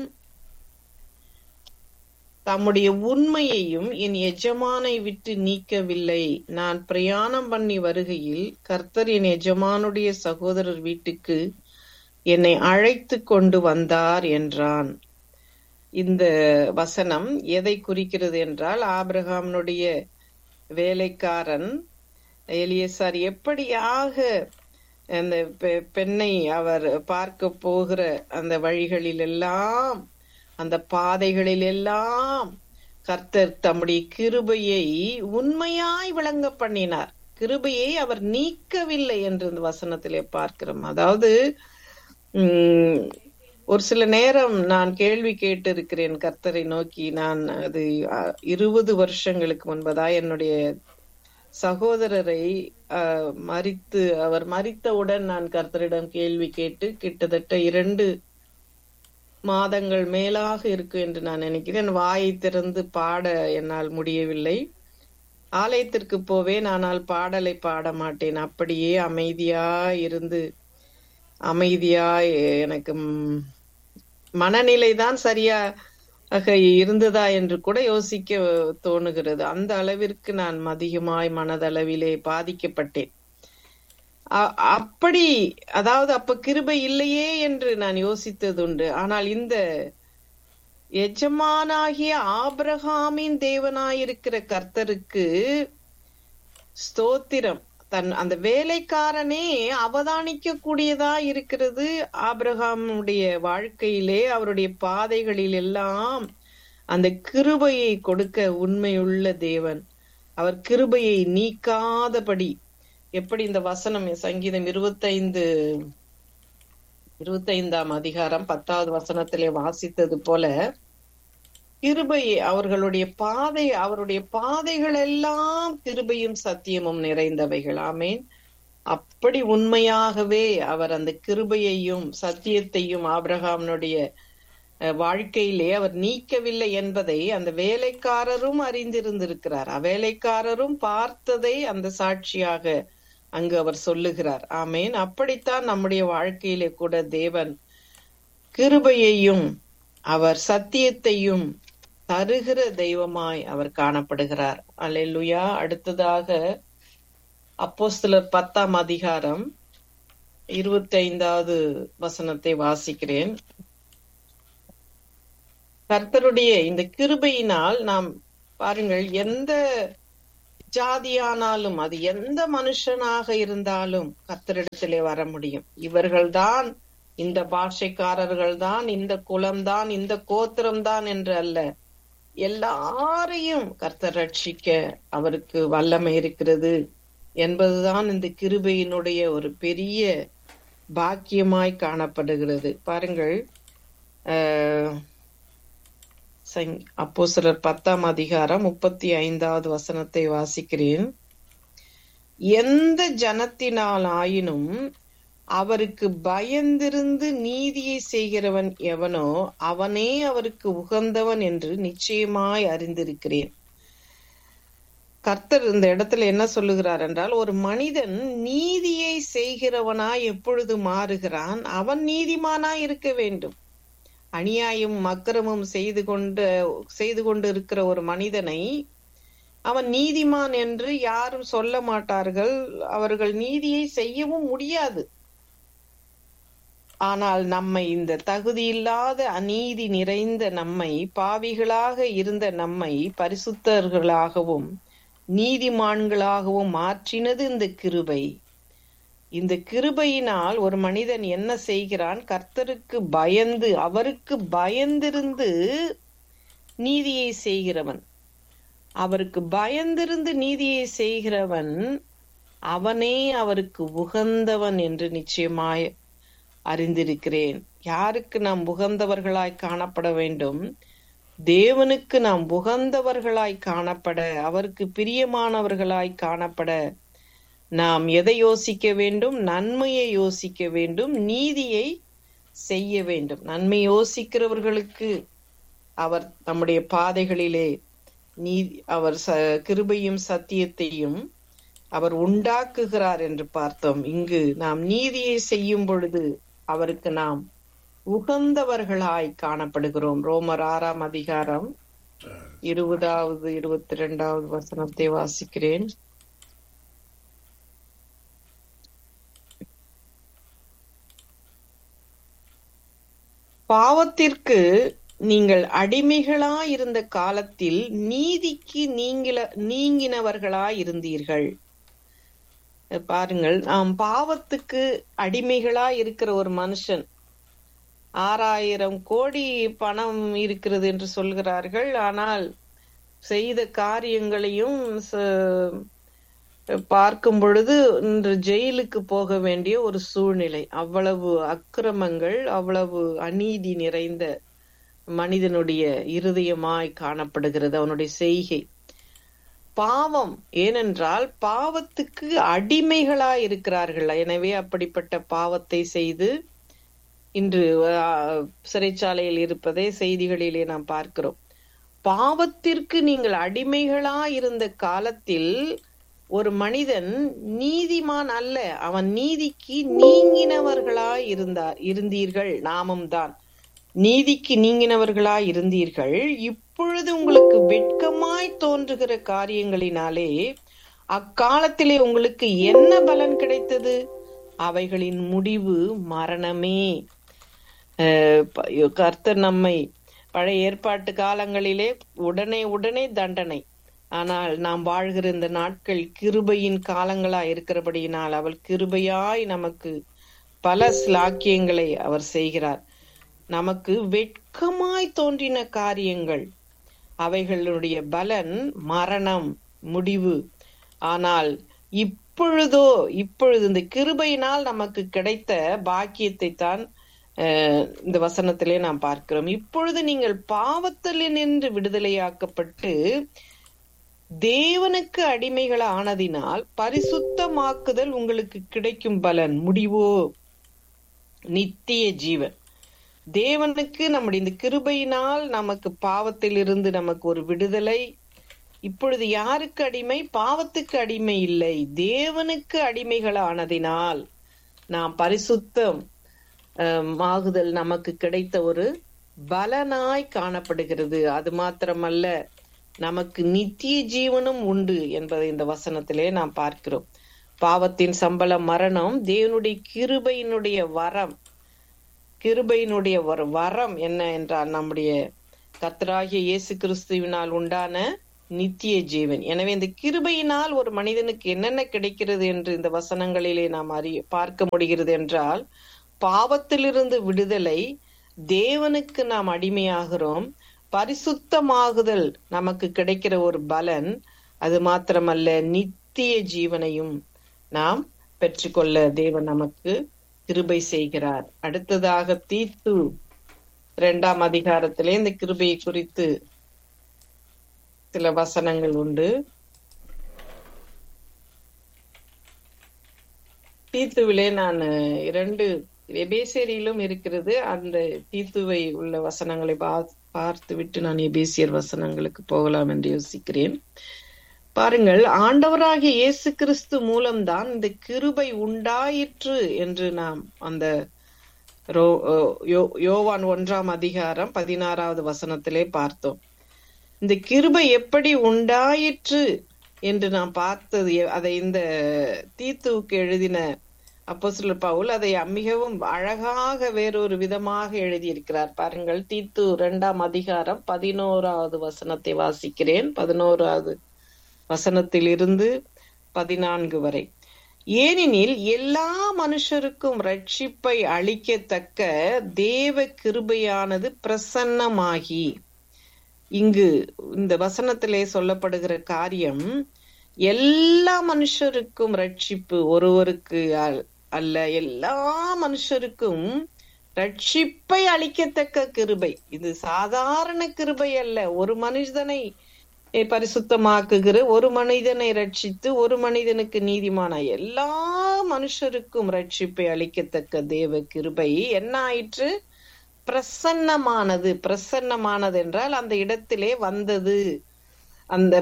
தம்முடைய உண்மையையும் என் எஜமானை விட்டு நீக்கவில்லை நான் பிரயாணம் பண்ணி வருகையில் கர்த்தர் என் எஜமானுடைய சகோதரர் வீட்டுக்கு என்னை அழைத்து கொண்டு வந்தார் என்றான் இந்த வசனம் எதை குறிக்கிறது என்றால் ஆபிரகாமனுடைய வேலைக்காரன் எலியசார் எப்படியாக அந்த பெ- பெண்ணை அவர் பார்க்க போகிற அந்த வழிகளில் எல்லாம் அந்த பாதைகளில் எல்லாம் கர்த்தர் தம்முடைய கிருபையை உண்மையாய் விளங்க பண்ணினார் கிருபையை அவர் நீக்கவில்லை என்று இந்த வசனத்திலே பார்க்கிறோம் அதாவது உம் ஒரு சில நேரம் நான் கேள்வி கேட்டிருக்கிறேன் கர்த்தரை நோக்கி நான் அது அஹ், இருபது வருஷங்களுக்கு முன்பதா என்னுடைய சகோதரரை அஹ், மரித்து அவர் மரித்தவுடன் நான் கர்த்தரிடம் கேள்வி கேட்டு கிட்டத்தட்ட இரண்டு மாதங்கள் மேலாக இருக்கும் என்று நான் நினைக்கிறேன் வாயை திறந்து பாட என்னால் முடியவில்லை ஆலயத்திற்கு போவேன் ஆனால் பாடலை பாட மாட்டேன் அப்படியே அமைதியா இருந்து அமைதியா எனக்கு ம், மனநிலை தான் சரியாக இருந்ததா என்று கூட யோசிக்க தோணுகிறது அந்த அளவிற்கு நான் அதிகமாய் மனதளவிலே பாதிக்கப்பட்டேன் அ- அப்படி அதாவது அப்ப கிருபை இல்லையே என்று நான் யோசித்ததுண்டு ஆனால் இந்த எஜமானாகிய ஆபிரகாமின் தேவனாயிருக்கிற கர்த்தருக்கு ஸ்தோத்திரம் தன் அந்த வேலைக்காரனே அவதானிக்க கூடியதா இருக்கிறது ஆபிரகாமுடைய வாழ்க்கையிலே அவருடைய பாதைகளில் எல்லாம் அந்த கிருபையை கொடுக்க உண்மையுள்ள தேவன் அவர் கிருபையை நீக்காதபடி எப்படி இந்த வசனம் சங்கீதம் இருபத்தைந்து இருபத்தைந்தாம் அதிகாரம் பத்தாவது வசனத்திலே வாசித்தது போல கிருபையை அவர்களுடைய பாதை அவருடைய பாதைகள் எல்லாம் கிருபையும் சத்தியமும் நிறைந்தவைகள் ஆமேன் அப்படி உண்மையாகவே அவர் அந்த கிருபையையும் சத்தியத்தையும் ஆபிரகாமனுடைய அஹ், வாழ்க்கையிலே அவர் நீக்கவில்லை என்பதை அந்த வேலைக்காரரும் அறிந்திருந்திருக்கிறார் அவ்வேலைக்காரரும் பார்த்ததை அந்த சாட்சியாக அங்கு அவர் சொல்லுகிறார் ஆமேன் அப்படித்தான் நம்முடைய வாழ்க்கையிலே கூட தேவன் கிருபையையும் அவர் சத்தியத்தையும் தருகிற தெய்வமாய் அவர் காணப்படுகிறார் அல்லேலூயா அடுத்ததாக அப்போஸ்தலர் பத்தாம் அதிகாரம் இருபத்தி ஐந்தாவது வசனத்தை வாசிக்கிறேன் கர்த்தருடைய இந்த கிருபையினால் நாம் பாருங்கள் எந்த ஜாதியானாலும் அது எந்த மனுஷனாக இருந்தாலும் கர்த்தரிடத்திலே வர முடியும் இவர்கள்தான் இந்த பாஷைக்காரர்கள் தான் இந்த குலம்தான் இந்த கோத்திரம்தான் என்று அல்ல எல்லாரையும் கர்த்தர் ரட்சிக்க அவருக்கு வல்லமை இருக்கிறது என்பதுதான் இந்த கிருபையினுடைய ஒரு பெரிய பாக்கியமாய் காணப்படுகிறது பாருங்கள் ஆஹ், சங்- அப்போஸ்தலர் பத்தாம் அதிகாரம் முப்பத்தி ஐந்தாவது வசனத்தை வாசிக்கிறேன் எந்த ஜனத்தினால் ஆயினும் அவருக்கு பயந்திருந்து நீதியை செய்கிறவன் எவனோ அவனே அவருக்கு உகந்தவன் என்று நிச்சயமாய் அறிந்திருக்கிறேன் கர்த்தர் இந்த இடத்துல என்ன சொல்லுகிறார் என்றால் ஒரு மனிதன் நீதியை செய்கிறவனாய் எப்பொழுது மாறுகிறான் அவன் நீதிமானாய் இருக்க வேண்டும் அநியாயம் அக்கிரமம் செய்து கொண்டு செய்து கொண்டு இருக்கிற ஒரு மனிதனை அவன் நீதிமான் என்று யாரும் சொல்ல மாட்டார்கள் அவர்கள் நீதியை செய்யவும் முடியாது ஆனால் நம்மை இந்த தகுதியில்லாத அநீதி நிறைந்த நம்மை பாவிகளாக இருந்த நம்மை பரிசுத்தர்களாகவும் நீதிமான்களாகவும் மாற்றினது இந்த கிருபை இந்த கிருபையினால் ஒரு மனிதன் என்ன செய்கிறான் கர்த்தருக்கு பயந்து அவருக்கு பயந்திருந்து நீதியை செய்கிறவன் அவருக்கு பயந்திருந்து நீதியை செய்கிறவன் அவனே அவருக்கு உகந்தவன் என்று நிச்சயமாய் அறிந்திருக்கிறேன் யாருக்கு நாம் உகந்தவர்களாய் காணப்பட வேண்டும் தேவனுக்கு நாம் உகந்தவர்களாய் காணப்பட அவருக்கு பிரியமானவர்களாய் காணப்பட நாம் எதை யோசிக்க வேண்டும் நன்மையை யோசிக்க வேண்டும் நீதியை செய்ய வேண்டும் நன்மை யோசிக்கிறவர்களுக்கு அவர் நம்முடைய பாதைகளிலே நீதி அவர் ச கிருபையும் சத்தியத்தையும் அவர் உண்டாக்குகிறார் என்று பார்த்தோம் இங்கு நாம் நீதியை செய்யும் பொழுது அவருக்கு நாம் உகந்தவர்களாய் காணப்படுகிறோம் ரோமர் ஆறாம் அதிகாரம் இருபதாவது இருபத்தி இரண்டாவது வசனத்தை வாசிக்கிறேன் பாவத்திற்கு நீங்கள் அடிமைகளாயிருந்த காலத்தில் நீதிக்கு நீங்கில நீங்கினவர்களாய் இருந்தீர்கள் பாருங்கள் நாம் பாவத்துக்கு அடிமைகளாய் இருக்கிற ஒரு மனுஷன் ஆறாயிரம் கோடி பணம் இருக்கிறது என்று சொல்கிறார்கள் ஆனால் செய்த காரியங்களையும் ச- பார்க்கும் பொழுது இன்று ஜெயிலுக்கு போக வேண்டிய ஒரு சூழ்நிலை அவ்வளவு அக்கிரமங்கள் அவ்வளவு அநீதி நிறைந்த மனிதனுடைய இருதயமாய் காணப்படுகிறது அவனுடைய செய்கை பாவம் ஏனென்றால் பாவத்துக்கு அடிமைகளாய் இருக்கிறார்கள் எனவே அப்படிப்பட்ட பாவத்தை செய்து இன்று ஆஹ், சிறைச்சாலையில் இருப்பதை செய்திகளிலே நாம் பார்க்கிறோம் பாவத்திற்கு நீங்கள் அடிமைகளாய் இருந்த காலத்தில் ஒரு மனிதன் நீதிமான் அல்ல அவன் நீதிக்கு நீங்கினவர்களாய் இருந்தார் இருந்தீர்கள் நாமும் தான் நீதிக்கு நீங்கினவர்களாய் இருந்தீர்கள் இப்பொழுது உங்களுக்கு வெட்கமாய் தோன்றுகிற காரியங்களினாலே அக்காலத்திலே உங்களுக்கு என்ன பலன் கிடைத்தது அவைகளின் முடிவு மரணமே அஹ் ப- கர்த்தர் நம்மை பழைய ஏற்பாட்டு காலங்களிலே உடனே உடனே தண்டனை ஆனால் நாம் வாழ்கிற இந்த நாட்கள் கிருபையின் காலங்களா இருக்கிறபடியினால் அவள் கிருபையாய் நமக்கு பல ஸ்லாக்கியங்களை அவர் செய்கிறார் நமக்கு வெட்கமாய் தோன்றின காரியங்கள் அவைகளுடைய பலன் மரணம் முடிவு ஆனால் இப்பொழுதோ இப்பொழுது இந்த கிருபையினால் நமக்கு கிடைத்த பாக்கியத்தை தான் அஹ், இந்த வசனத்திலே நாம் பார்க்கிறோம் இப்பொழுது நீங்கள் பாவத்தில் நின்று விடுதலையாக்கப்பட்டு தேவனுக்கு அடிமைகள் ஆனதினால் பரிசுத்தமாக்குதல் உங்களுக்கு கிடைக்கும் பலன் முடிவோ நித்திய ஜீவன் தேவனுக்கு நம்முடைய இந்த கிருபையினால் நமக்கு பாவத்தில் இருந்து நமக்கு ஒரு விடுதலை இப்பொழுது யாருக்கு அடிமை பாவத்துக்கு அடிமை இல்லை தேவனுக்கு அடிமைகள் ஆனதினால் நாம் பரிசுத்தம் அஹ், ஆகுதல் நமக்கு கிடைத்த ஒரு பலனாய் காணப்படுகிறது அது மாத்திரமல்ல நமக்கு நித்திய ஜீவனும் உண்டு என்பதை இந்த வசனத்திலே நாம் பார்க்கிறோம் பாவத்தின் சம்பளம் மரணம் தேவனுடைய கிருபையினுடைய வரம் கிருபையினுடைய ஒரு வரம் என்ன என்றால் நம்முடைய கர்த்தராகிய இயேசு கிறிஸ்துவினால் உண்டான நித்திய ஜீவன் எனவே இந்த கிருபையினால் ஒரு மனிதனுக்கு என்னென்ன கிடைக்கிறது என்று இந்த வசனங்களிலே நாம் அறிய பார்க்க முடிகிறது என்றால் பாவத்திலிருந்து விடுதலை தேவனுக்கு நாம் அடிமையாகிறோம் பரிசுத்தமாகுதல் நமக்கு கிடைக்கிற ஒரு பலன் அது மாத்திரமல்ல நித்திய ஜீவனையும் நாம் பெற்றுக்கொள்ள தேவன் நமக்கு கிருபை செய்கிறார் அடுத்ததாக தீத்து இரண்டாம் அதிகாரத்திலே இந்த கிருபையை குறித்து சில வசனங்கள் உண்டு தீத்துவிலே நான் இரண்டு எபேசியரிலும் இருக்கிறது அந்த தீத்துவை உள்ள வசனங்களை பா- பார்த்து விட்டு நான் எபேசியர் வசனங்களுக்கு போகலாம் என்று யோசிக்கிறேன் பாருங்கள் ஆண்டவராகிய இயேசு கிறிஸ்து மூலம்தான் இந்த கிருபை உண்டாயிற்று என்று நாம் அந்த ரோ- யோ- யோவான் ஒன்றாம் அதிகாரம் பதினாறாவது வசனத்திலே பார்த்தோம் இந்த கிருபை எப்படி உண்டாயிற்று என்று நாம் பார்த்தது எ- அதை இந்த தீத்துவுக்கு எழுதின அப்போஸ்தலர் பவுல் அதை மிகவும் அழகாக வேறொரு விதமாக எழுதியிருக்கிறார் பாருங்கள் தீத்து இரண்டாம் அதிகாரம் பதினோராவது வசனத்தை வாசிக்கிறேன் பதினோராவது வசனத்தில் இருந்து பதினான்கு வரை ஏனெனில் எல்லா மனுஷருக்கும் ரட்சிப்பை அளிக்கத்தக்க தேவ கிருபையானது பிரசன்னமாகி இங்கு இந்த வசனத்திலே சொல்லப்படுகிற காரியம் எல்லா மனுஷருக்கும் ரட்சிப்பு ஒருவருக்கு அல்- அல்ல எல்லா மனுஷருக்கும் ரட்சிப்பை அளிக்கத்தக்க கிருபை இது சாதாரண கிருபை அல்ல ஒரு மனிதனை eh, பரிசுத்தமாக்குகிற ஒரு மனிதனை ரட்சித்து ஒரு மனிதனுக்கு நீதிமான எல்லா மனுஷருக்கும் ரட்சிப்பை அளிக்கத்தக்க தேவ கிருபை என்ன ஆயிற்று பிரசன்னமானது பிரசன்னமானது என்றால் அந்த இடத்திலே வந்தது அந்த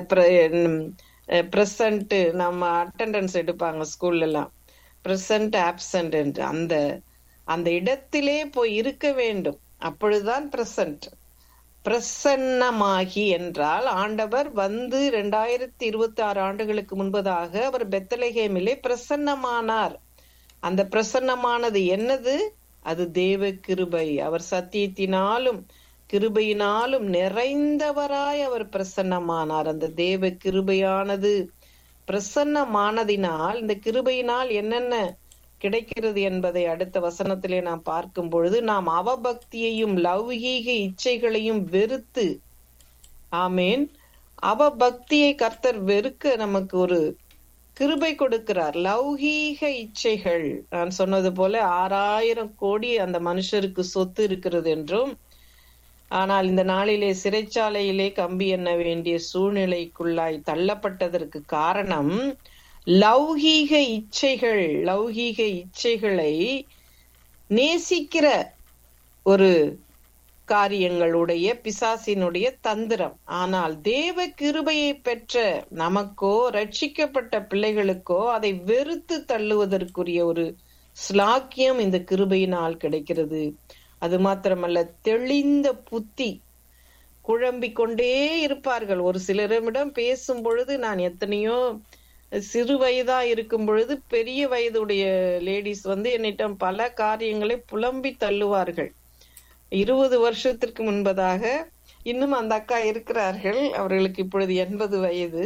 பிரசன்ட் நம்ம அட்டெண்டன்ஸ் எடுப்பாங்க ஸ்கூல்ல எல்லாம் பிரசன்ட் ஆப்சன்ட் என்று அந்த அந்த இடத்திலே போய் இருக்க வேண்டும் அப்பொழுதுதான் பிரசன்ட் பிரசன்னமாகி என்றால் ஆண்டவர் வந்து இரண்டாயிரத்தி இருபத்தி ஆறு ஆண்டுகளுக்கு முன்பதாக அவர் பெத்தலகேமிலே பிரசன்னமானார் அந்த பிரசன்னமானது என்னது அது தேவ கிருபை அவர் சத்தியத்தினாலும் கிருபையினாலும் நிறைந்தவராய் அவர் பிரசன்னமானார் அந்த தேவ கிருபையானது பிரசன்னமானதினால் இந்த கிருபையினால் என்னென்ன கிடைக்கிறது என்பதை அடுத்த வசனத்திலே நாம் பார்க்கும் பொழுது நாம் அவபக்தியையும் லௌகீக இச்சைகளையும் வெறுத்து ஆமேன் அவபக்தியை கர்த்தர் வெறுக்க நமக்கு ஒரு கிருபை கொடுக்கிறார் லௌகீக இச்சைகள் நான் சொன்னது போல ஆறாயிரம் கோடி அந்த மனுஷருக்கு சொத்து இருக்கிறது என்றும் ஆனால் இந்த நாளிலே சிறைச்சாலையிலே கம்பி எண்ண வேண்டிய சூழ்நிலைக்குள்ளாய் தள்ளப்பட்டதற்கு காரணம் லௌகீக இச்சைகள் லௌகீக இச்சைகளை நேசிக்கிற ஒரு காரியங்களுடைய பிசாசினுடைய தந்திரம் ஆனால் தேவ கிருபையை பெற்ற நமக்கோ ரட்சிக்கப்பட்ட பிள்ளைகளுக்கோ அதை வெறுத்து தள்ளுவதற்குரிய ஒரு ஸ்லாக்கியம் இந்த கிருபையினால் கிடைக்கிறது அது மாத்திரமல்ல தெளிந்த புத்தி குழம்பிக் கொண்டே இருப்பார்கள் ஒரு சிலரிடம் பேசும் பொழுது நான் எத்தனையோ சிறு வயதா இருக்கும் பொழுது பெரிய வயதுடைய லேடிஸ் வந்து என்னிடம் பல காரியங்களை புலம்பி தள்ளுவார்கள் இருபது வருஷத்திற்கு முன்பதாக இன்னும் அந்த அக்கா இருக்கிறார்கள் அவர்களுக்கு இப்பொழுது எண்பது வயது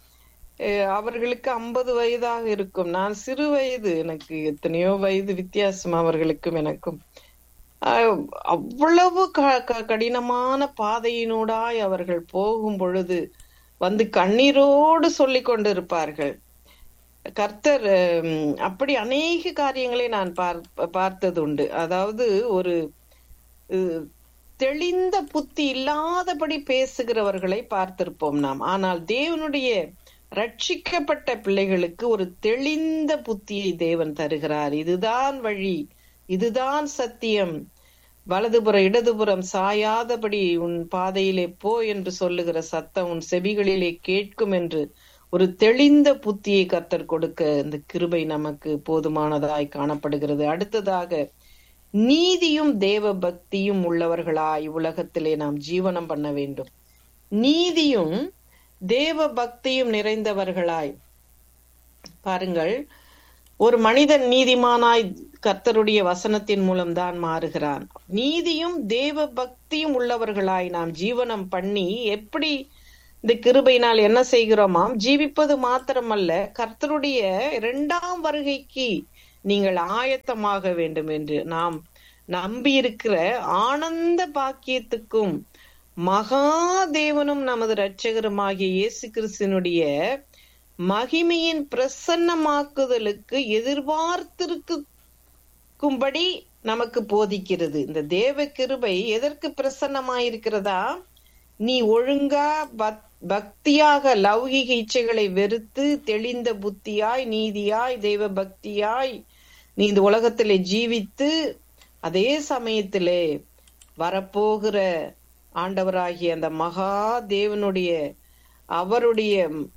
அஹ் அவர்களுக்கு ஐம்பது வயதாக இருக்கும் நான் சிறு வயது எனக்கு எத்தனையோ வயது வித்தியாசம் அவர்களுக்கும் எனக்கும் ஆஹ் அவ்வளவு க- க- கடினமான பாதையினூடாய் அவர்கள் போகும் பொழுது வந்து கண்ணீரோடு சொல்லிக் கொண்டிருப்பார்கள் கர்த்தர் ஹம், அப்படி அநேக காரியங்களை நான் பார் பார்த்தது உண்டு அதாவது ஒரு அஹ், தெளிந்த புத்தி இல்லாதபடி பேசுகிறவர்களை பார்த்திருப்போம் நாம் ஆனால் தேவனுடைய ரட்சிக்கப்பட்ட பிள்ளைகளுக்கு ஒரு தெளிந்த புத்தியை தேவன் தருகிறார் இதுதான் வழி இதுதான் சத்தியம் வலதுபுறம் இடதுபுறம் சாயாதபடி உன் பாதையிலே போ என்று சொல்லுகிற சத்தம் உன் செவிகளிலே கேட்கும் என்று ஒரு தெளிந்த புத்தியை கர்த்தர் கொடுக்க இந்த கிருபை நமக்கு போதுமானதாய் காணப்படுகிறது அடுத்ததாக நீதியும் தேவ பக்தியும் உள்ளவர்களாய் உலகத்திலே நாம் ஜீவனம் பண்ண வேண்டும் நீதியும் தேவ பக்தியும் நிறைந்தவர்களாய் பாருங்கள் ஒரு மனிதன் நீதிமானாய் கர்த்தருடைய வசனத்தின் மூலம் தான் மாறுகிறான் நீதியும் தேவ பக்தியும் உள்ளவர்களாய் நாம் ஜீவனம் பண்ணி எப்படி இந்த கிருபையினால் என்ன செய்கிறோமாம் ஜீவிப்பது மாத்திரமல்ல கர்த்தருடைய இரண்டாம் வருகைக்கு நீங்கள் ஆயத்தமாக வேண்டும் என்று நாம் நம்பியிருக்கிற ஆனந்த பாக்கியத்துக்கும் மகாதேவனும் நமது இரட்சகருமாகிய இயேசு கிறிஸ்தினுடைய மகிமையின் பிரசன்னமாக்குதலுக்கு எதிர்பார்த்திருக்கும்படி நமக்கு போதிக்கிறது இந்த தேவ கிருபை எதற்கு பிரசன்னமாயிருக்கிறதா நீ ஒழுங்கா பக்- பக்தியாக லௌகிக இச்சைகளை வெறுத்து தெளிந்த புத்தியாய் நீதியாய் தெய்வ பக்தியாய் நீ இந்த உலகத்திலே ஜீவித்து அதே சமயத்திலே வரப்போகிற ஆண்டவராகிய அந்த மகா தேவனுடைய அவருடைய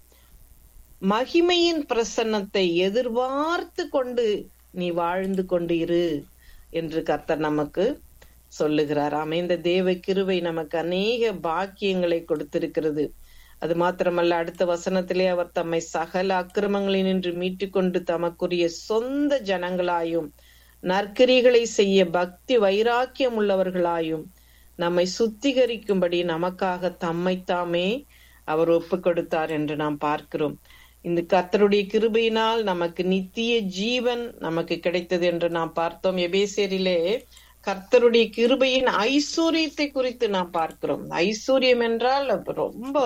மகிமையின் பிரசன்னத்தை எதிர்பார்த்து கொண்டு நீ வாழ்ந்து கொண்டு இரு என்று கர்த்தர் நமக்கு சொல்லுகிறார் ஆமே இந்த தேவ கிருபை நமக்கு அநேக பாக்கியங்களை கொடுத்திருக்கிறது அது மாத்திரமல்ல அடுத்த வசனத்திலே அவர் தம்மை சகல அக்கிரமங்களினின்று மீட்டுக்கொண்டு தமக்குரிய சொந்த ஜனங்களாயும் நற்கிரிகளை செய்ய பக்தி வைராக்கியம் உள்ளவர்களாயும் நம்மை சுத்திகரிக்கும்படி நமக்காக தம்மைத்தாமே அவர் ஒப்பு கொடுத்தார் என்று நாம் பார்க்கிறோம் இந்த கர்த்தருடைய கிருபையினால் நமக்கு நித்திய ஜீவன் நமக்கு கிடைத்தது என்று நாம் பார்த்தோம் எபேசியரிலே கர்த்தருடைய கிருபையின் ஐஸ்வர்யத்தை குறித்து நாம் பார்க்கிறோம் ஐஸ்வர்யம் என்றால் அப்ப ரொம்ப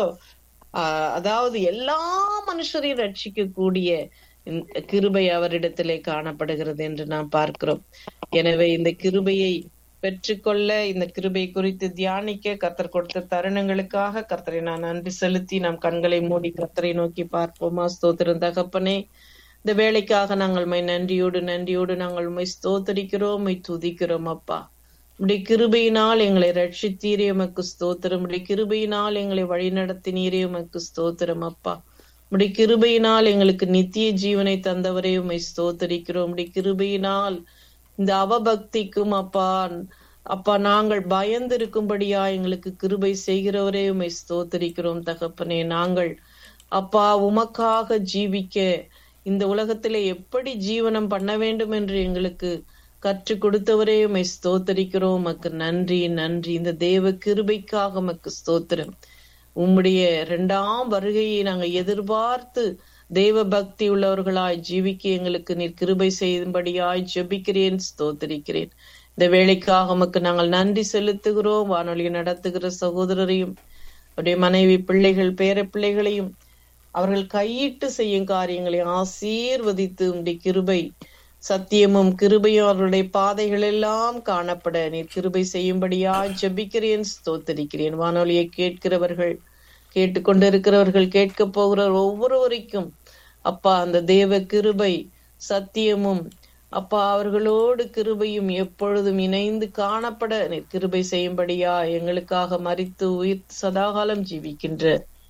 ஆஹ், அதாவது எல்லா மனுஷரையும் ரட்சிக்கக்கூடிய இந்த கிருபை அவரிடத்திலே காணப்படுகிறது என்று நாம் பார்க்கிறோம் எனவே இந்த கிருபையை பெற்றுக்கொள்ள இந்த கிருபை குறித்து தியானிக்க கர்த்தர் கொடுத்த தருணங்களுக்காக கர்த்தரை நான் நன்றி செலுத்தி நம் கண்களை மூடி கர்த்தரை நோக்கி பார்ப்போமா ஸ்தோத்திரம் தகப்பனே இந்த வேலைக்காக நாங்கள் மை நன்றியோடு நன்றியோடு நாங்கள் உம்மை ஸ்தோத்தரிக்கிறோம் உம்மை துதிக்கிறோம் அப்பா உடைய கிருபையினால் எங்களை ரட்சித்தீரே உமக்கு ஸ்தோத்திரம் உடைய கிருபையினால் எங்களை வழிநடத்தினீரே உமக்கு ஸ்தோத்திரம் அப்பா உடைய கிருபையினால் எங்களுக்கு நித்திய ஜீவனை தந்தவரே உம்மை ஸ்தோத்தரிக்கிறோம் உடைய கிருபையினால் இந்த அவபக்திக்கும் அப்பா அப்பா நாங்கள் பயந்து இருக்கும்படியா எங்களுக்கு கிருபை செய்கிறவரே உம்மை ஸ்தோத்தரிக்கிறோம் தகப்பனே நாங்கள் அப்பா உமக்காக ஜீவிக்க இந்த உலகத்திலே எப்படி ஜீவனம் பண்ண வேண்டும் என்று எங்களுக்கு கற்றுக் கொடுத்தவரே உம்மை ஸ்தோத்தரிக்கிறோம் உமக்கு நன்றி நன்றி இந்த தேவ கிருபைக்காக உமக்கு ஸ்தோத்திரம் உம்முடைய இரண்டாம் வருகையை நாங்க எதிர்பார்த்து தேவ பக்தி உள்ளவர்களாய் ஜீவிக்க எங்களுக்கு நீர் கிருபை செய்யும்படியாய் ஜெபிக்கிறேன் ஸ்தோத்தரிக்கிறேன் இந்த வேலைக்காக உமக்கு நாங்கள் நன்றி செலுத்துகிறோம் வானொலியை நடத்துகிற சகோதரரையும் அவருடைய மனைவி பிள்ளைகள் பேர பிள்ளைகளையும் அவர்கள் கையிட்டு செய்யும் காரியங்களை ஆசீர்வதித்து உம்முடைய கிருபை சத்தியமும் கிருபையும் அவர்களுடைய பாதைகள் எல்லாம் காணப்பட நீர் கிருபை செய்யும்படியா ஜெபிக்கிறேன் ஸ்தோத்தரிக்கிறேன் வானொலியை கேட்கிறவர்கள் கேட்டுக்கொண்டிருக்கிறவர்கள் கேட்க போகிற ஒவ்வொருவருக்கும் அப்பா அந்த தேவ கிருபை சத்தியமும் அப்பா அவர்களோடு கிருபையும் எப்பொழுதும் இணைந்து காணப்பட நீர் கிருபை செய்யும்படியா எங்களுக்காக மரித்து உயிர் சதாகாலம் ஜீவிக்கின்ற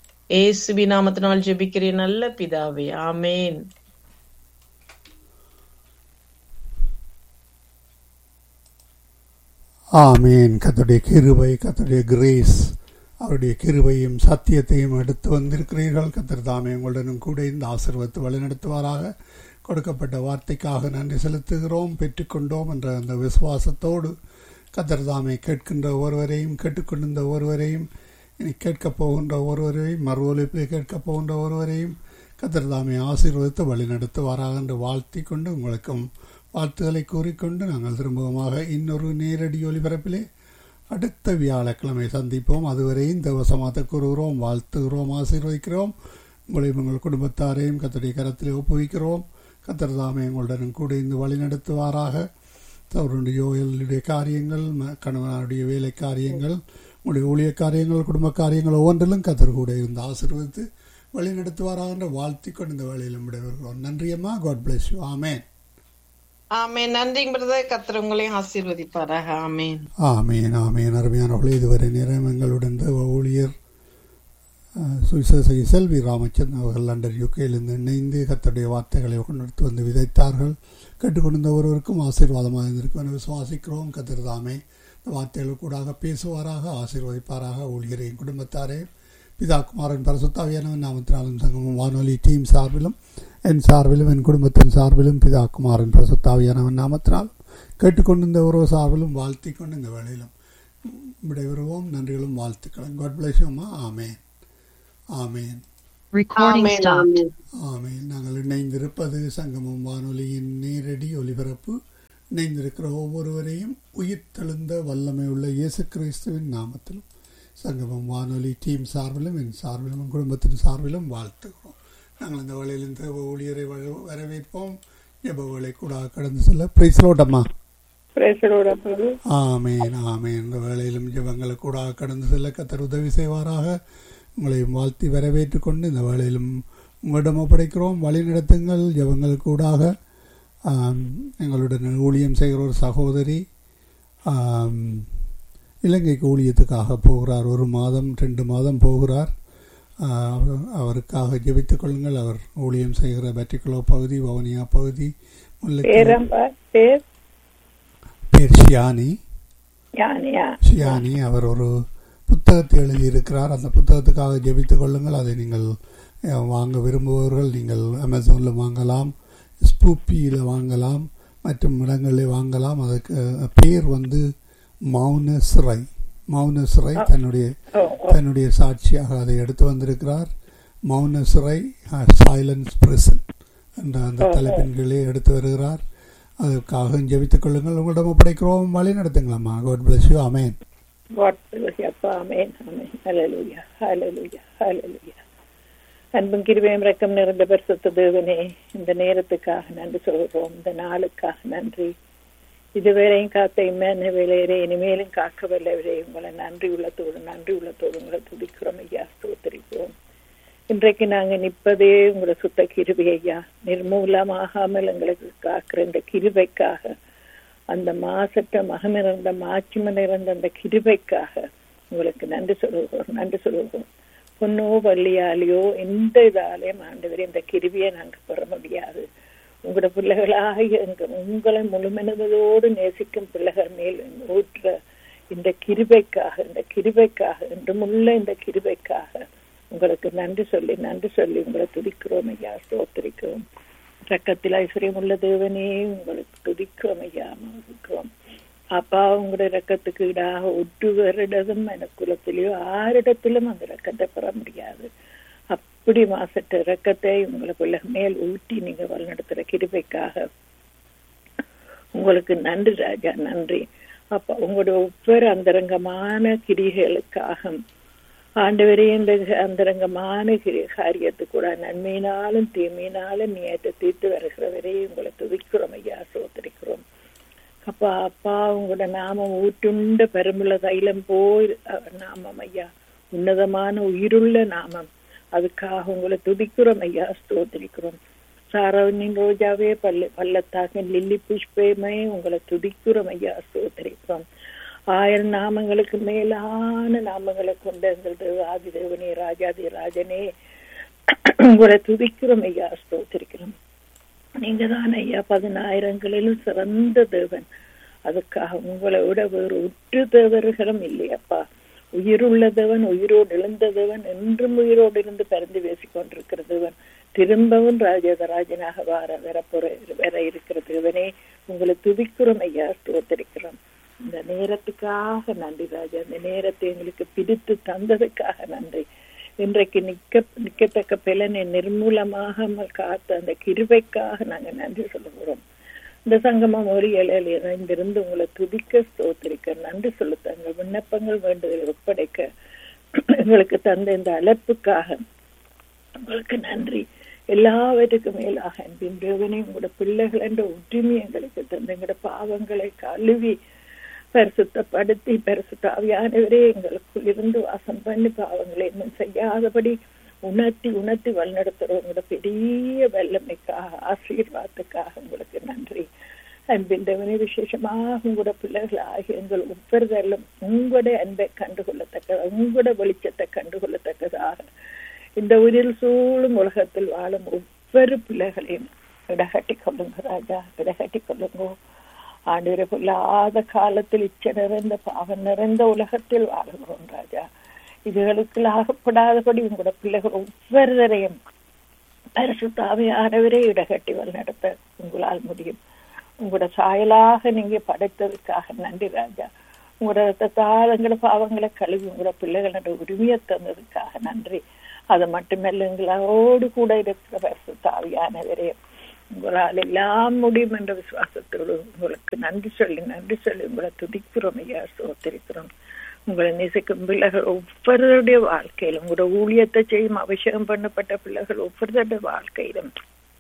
ஏசுபி நாமத்தினால் ஜெபிக்கிறேன் நல்ல பிதாவே ஆமேன் ஆமேன் கர்த்தருடைய கிருபை கர்த்தருடைய கிரேஸ் அவருடைய கிருபையும் சத்தியத்தையும் எடுத்து வந்திருக்கிறீர்கள் கத்தர் தாமே உங்களுடனும் கூட இந்த ஆசீர்வத்து வழிநடத்துவாராக கொடுக்கப்பட்ட வார்த்தைக்காக நன்றி செலுத்துகிறோம் பெற்றுக்கொண்டோம் என்ற அந்த விசுவாசத்தோடு கத்தர் தாமே கேட்கின்ற ஒருவரையும் கேட்டுக்கொண்டிருந்த ஒருவரையும் இனி கேட்கப் போகின்ற ஒருவரையும் மறு ஒலிப்பிலே கேட்கப் போகின்ற ஒருவரையும் கத்தர் தாமே ஆசீர்வதித்து வழிநடத்துவாராக என்று வாழ்த்தி கொண்டு உங்களுக்கும் வாழ்த்துக்களை கூறிக்கொண்டு நாங்கள் திரும்பவுமாக இன்னொரு நேரடி ஒலிபரப்பிலே அடுத்த வியாழக்கிழமை சந்திப்போம் அதுவரை இந்த வசமாத்த கூறுகிறோம் வாழ்த்துகிறோம் ஆசீர்வதிக்கிறோம் உங்களையும் உங்கள் குடும்பத்தாரையும் கத்தருடைய கரத்தில் ஒப்புவிக்கிறோம் கத்தர் தாமே எங்களுடன் கூட இந்த வழி நடத்துவாராக அவருடைய யோகலுடைய காரியங்கள் ம- கணவனுடைய வேலை காரியங்கள் உங்களுடைய ஊழிய காரியங்கள் குடும்ப காரியங்கள் ஒவ்வொன்றிலும் கத்தர் கூட இருந்து ஆசீர்வதித்து வழி நடத்துவாராக என்று வாழ்த்தி கொண்டு இந்த வேலையில் விடைபெறுகிறோம் நன்றியம்மா God bless you amen amen நன்றிங்க பிரதர் கர்த்தர் உங்களையும் ஆசீர்வதிப்பாராக ஆமேன் ஆமேன் ஆமேன் அருமையானவர்களே இதுவரை நேரம் எங்களுடன் தேவ ஊழியர் அஹ், சுவிசேஷகி செல்வி ராமச்சந்திரன் அவர்கள் லண்டன் யூகேயிலிருந்து இணைந்து கத்தருடைய வார்த்தைகளை கொண்டு வந்து விதைத்தார்கள் கேட்டுக்கொண்டிருந்த ஒருவருக்கும் ஆசீர்வாதமாக இருந்திருக்கும் என விசுவாசிக்கிறோம் கத்தர் தாமே இந்த வார்த்தைகள் கூடாக பேசுவாராக ஆசீர்வதிப்பாராக ஊழியரையும் குடும்பத்தாரே பிதா குமாரன் பரசுத்தாவியானவன் நாமத்தினாலும் சங்கமும் வானொலி டீம் சார்பிலும் என் சார்பிலும் என் குடும்பத்தின் சார்பிலும் பிதா குமாரன் பரசுத்தாவியானவன் நாமத்தினாலும் கேட்டுக்கொண்டிருந்த ஒரு சார்பிலும் வாழ்த்தி கொண்டு இந்த வேளையிலும் விடைபெறுவோம் நன்றிகளும் வாழ்த்துக்களும் காட் பிளஸ் அம்மா ஆமேன் ஆமேன் Recording ஆமென், stopped. ஆமென். ஆமேன் நாங்கள் இணைந்திருப்பது சங்கமம் வானொலியின் நேரடி ஒலிபரப்பு இணைந்திருக்கிற ஒவ்வொருவரையும் உயிர்த்தெழுந்த வல்லமை உள்ள இயேசு கிறிஸ்துவின் நாமத்திலும் சங்கமம் வானொலி டீம் சார்பிலும் என் சார்பிலும் என் குடும்பத்தின் சார்பிலும் வாழ்த்துகிறோம் நாங்கள் இந்த வேளையில் இந்த ஊழியரை வர- வரவேற்போம் ஜெப வேலை கூட கடந்து செல்ல பிரைஸ்லோட்டம்மா பிரேசலோட பிரபு ஆமேன் ஆமேன் இந்த வேளையிலும் ஜெபங்களை கூட கடந்து செல்ல கத்தர் உதவி செய்வாராக உங்களையும் வாழ்த்தி வரவேற்றுக் கொண்டு இந்த வேளையிலும் உங்களிடம் ஒப்படைக்கிறோம் வழி நடத்துங்கள் ஜெபங்கள் கூடாக ஆம், எங்களுடன் ஊழியம் செய்கிற ஒரு சகோதரி ஆம், இலங்கைக்கு ஊழியத்துக்காக போகிறார் ஒரு மாதம் ரெண்டு மாதம் போகிறார் ஆ, அவர்- அவருக்காக ஜெபித்துக் கொள்ளுங்கள் அவர் ஊழியம் செய்கிற பெட்டிகுலோ பகுதி வவுனியா பகுதி முல்லைத்தீவு பேரம்பா பேர் பேர் ஷியானி ஞானியா ஷியானி அவர் ஒரு புத்தகத்தை எழுதியிருக்கிறார் அந்த புத்தகத்துக்காக ஜெபித்துக் கொள்ளுங்கள் அதை நீங்கள் அஹ், வாங்க விரும்புபவர்கள் நீங்கள் அமேசானில் வாங்கலாம் ஸ்பூப்பியில் வாங்கலாம் மற்றும் இடங்களில் வாங்கலாம் அதுக்கு அஹ், பேர் வந்து மௌன சிறை மௌன சிறை தன்னுடைய ஓ ஓ தன்னுடைய சாட்சியாக அதை எடுத்து வந்திருக்கிறார் மௌன சிறை சைலன்ஸ் பிரசன் என்ற அந்த தலைப்பின் கீழே எடுத்து வருகிறார் அதுக்காக ஜெபித்துக் கொள்ளுங்கள் உங்களிடம் ஒப்படைக்கிறோம் வழி நடத்துங்களாம்மா God bless you amen God bless அப்பா ஆமென் ஆமென் ஹalleluya ஹalleluya ஹalleluya அன்பும் கிருபையும் இரக்கம் நிறைந்த பரிசுத்த தேவனே இந்த நேரத்துக்காக நன்றி சொல்கிறோம் இந்த நாளுக்காக நன்றி இதுவரையும் காத்த இம்மேன வேலையரே இனிமேலும் காக்க வல்லவரே உங்களை நன்றி உள்ளத்தோடு நன்றி உள்ளத்தோடு உங்களை துதிக்கிறோம் ஐயா ஸ்தோத்திரிக்கிறோம் இன்றைக்கு நாங்க நிற்பதே உங்களை சுத்த கிருபை ஐயா நிர்மூலமாகாமல் எங்களுக்கு காக்கிற இந்த கிருபைக்காக அந்த மாசற்ற மகமிறந்த மாட்சிம நிறைந்த அந்த கிருபைக்காக உங்களுக்கு நன்றி சொல்லுவோம் நன்றி சொல்லுவோம் பொண்ணோ வள்ளியாலேயோ எந்த இதாலேயும் ஆண்டவரே இந்த கிருபியை நாங்க பெற முடியாது உங்களோட பிள்ளைகளாக எங்க உங்களை முழுமனதோடு நேசிக்கும் பிள்ளைகள் மேல் ஊற்ற இந்த கிருபைக்காக இந்த கிருபைக்காக என்றுமுள்ள இந்த கிருபைக்காக உங்களுக்கு நன்றி சொல்லி நன்றி சொல்லி உங்களை துதிக்கிறோம் ஐயா ஸ்தோத்திரிக்கிறோம் ரக்கத்தில் ஐஸ்வர்யம் உள்ள தேவனே உங்களுக்கு துதிக்கிறோம் ஐயா மகிழ்கிறோம் அப்பா உங்களுடைய ரக்கத்துக்கு ஈடாக ஒட்டு வருடதும் எனக்குலத்திலேயோ ஆரிடத்திலும் அந்த ரக்கத்தை பெற முடியாது அப்படி மாசற்ற ரக்கத்தை உங்களுக்குள்ள மேல் ஊட்டி நீங்க வழிநடத்துற கிருபைக்காக உங்களுக்கு நன்றி ராஜா நன்றி அப்ப உங்களுடைய ஒவ்வொரு அந்தரங்கமான கிரிகளுக்காக ஆண்டவரே இந்த அந்தரங்கமான கிரி- காரியத்துக்கு கூட நன்மையினாலும் தீமையினாலும் நியத்தை தீர்த்து வருகிறவரே உங்களை துதிக்கிறோம் ஐயா சோதரிக்கிறோம் அப்பா அப்பா உங்களோட நாமம் ஊற்றுண்ட பெருமுள்ள தைலம் போய் அஹ், நாமம் ஐயா உன்னதமான உயிருள்ள நாமம் அதுக்காக உங்களை துதிக்கிறோம் ஐயா ஸ்தோத்திரிக்கிறோம் சாரவனின் ரோஜாவே பல்ல பள்ளத்தாக லில்லி புஷ்பமே உங்களை துதிக்கிறோம் ஐயா ஸ்தோத்திரிக்கிறோம் ஆயிரம் நாமங்களுக்கு மேலான நாமங்களை கொண்ட எங்களது ஆதி தேவனே ராஜாதி ராஜனே உங்களை துதிக்கிறோம் ஐயா ஸ்தோத்திரிக்கிறோம் நீங்க தான் ஐயா பதினாயிரங்களிலும் சிறந்த தேவன் அதுக்காக உங்களை விட வேறு உற்று தேவர்களும் இல்லையப்பா உயிருள்ள தேவன் உயிரோடு எழுந்த தேவன் என்றும் உயிரோடு இருந்து பறந்து பேசிக் கொண்டிருக்கிற தேவன் திரும்பவும் ராஜதராஜனாக வார வரப்போற வர இருக்கிற தேவனே உங்களை துதிக்கிறோம் ஐயா ஸ்தோத்திரிக்கிறோம் இந்த நேரத்துக்காக நன்றி ராஜா இந்த நேரத்தை எங்களுக்கு பிடித்து தந்ததுக்காக நன்றி இன்றைக்கு நிக்க நிக்கத்தக்க பலனை நிர்மூலமாகாமல் காத்த அந்த கிருபைக்காக நாங்க நன்றி சொல்லுகிறோம் இந்த சங்கமம் ஒரு இலையில் இணைந்திருந்து உங்களை துதிக்க ஸ்தோத்திரிக்க நன்றி சொல்ல தங்கள் விண்ணப்பங்கள் வேண்டுதலை ஒப்படைக்க எங்களுக்கு தந்த இந்த அழைப்புக்காக உங்களுக்கு நன்றி எல்லாவற்றுக்கும் மேலாக அன்பின் தேவனே உங்களோட பிள்ளைகள் என்ற ஒற்றுமை எங்களுக்கு தந்த எங்களோட பாவங்களை கழுவி பரிசுத்தப்படுத்தி பரிசுத்தாவியானவரே எங்களுக்குள் இருந்து வாசம் பண்ணி பாவங்களை இன்னும் செய்யாதபடி உணர்த்தி உணர்த்தி வழிநடத்துறவங்களோட பெரிய வல்லமைக்காக ஆசீர்வாதத்துக்காக உங்களுக்கு நன்றி அன்பின் தேவனே விசேஷமாக உங்களோட பிள்ளைகள் ஆகிய எங்கள் ஒவ்வொருவரிலும் உங்களுடைய அன்பை கண்டுகொள்ளத்தக்கதாக உங்களோட வெளிச்சத்தை கண்டுகொள்ளத்தக்கதாக இந்த உயிரில் சூழும் உலகத்தில் வாழும் ஒவ்வொரு பிள்ளைகளையும் இடகட்டி கொள்ளுங்க ராஜா இடகட்டி கொள்ளுங்க ஆண்டு பொல்லாத காலத்தில் இச்ச நிறைந்த பாவம் நிறைந்த உலகத்தில் வாழுகிறோம் ராஜா இதுகளுக்கு ஆகப்படாதபடி உங்களோட பிள்ளைகள் ஒவ்வொருவரையும் பரிசுத்தாவியானவரே இடகட்டி வழிநடத்த உங்களால் முடியும் உங்களோட சாயலாக நீங்க படைத்ததுக்காக நன்றி ராஜா உங்களோட ரத்தத்தால் எங்களோட பாவங்களை கழுவி உங்களோட பிள்ளைகளோட உரிமையை தந்ததுக்காக நன்றி அது மட்டுமல்ல எங்களோடு கூட இருக்கிற பரிசுத்தாவியானவரே உங்களால் எல்லாம் முடியும் என்ற விசுவாசத்தோடு உங்களுக்கு நன்றி சொல்லி நன்றி சொல்லி உங்களை துதிக்கிறோம் ஐயா சோத்தரிக்கிறோம் உங்களை நேசிக்கும் பிள்ளைகள் ஒவ்வொருடைய வாழ்க்கையிலும் உங்களோட ஊழியத்தை செய்யும் அபிஷேகம் பண்ணப்பட்ட பிள்ளைகள் ஒவ்வொருடைய வாழ்க்கையிலும்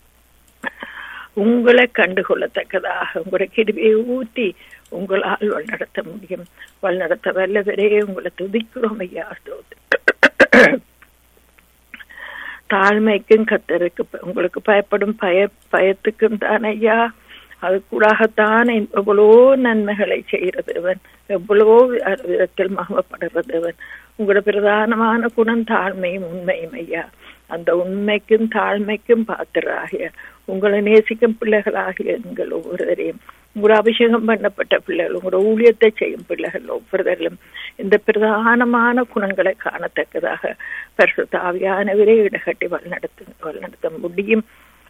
உங்களை கண்டுகொள்ளத்தக்கதாக உங்களோட கிருபியை ஊற்றி உங்களால் வழிநடத்த முடியும் வழிநடத்த வல்லவரே உங்களை துதிக்கிறோம் ஐயா ஸ்தோத்திரம். தாழ்மைக்கும் கத்தருக்கு உங்களுக்கு பயப்படும் பய பயத்துக்கும் தான் ஐயா அது கூடாகத்தான் எவ்வளோ நன்மைகளை செய்கிறதவன் எவ்வளவோ விதத்தில் மகமப்படுறதவன் உங்களோட பிரதானமான குணம் தாழ்மையும் உண்மையும் ஐயா அந்த உண்மைக்கும் தாழ்மைக்கும் பாத்திராகிய உங்களை நேசிக்கும் பிள்ளைகளாகிய எங்கள் ஒவ்வொருவரையும் உங்களோட அபிஷேகம் பண்ணப்பட்ட பிள்ளைகள் உங்களோட ஊழியத்தை செய்யும் பிள்ளைகள் ஒவ்வொருவரிலும் இந்த பிரதானமான குணங்களை காணத்தக்கதாக பரிசுத்தாவியானவரே இடகட்டி வழிநடத்த வழிநடத்த முடியும்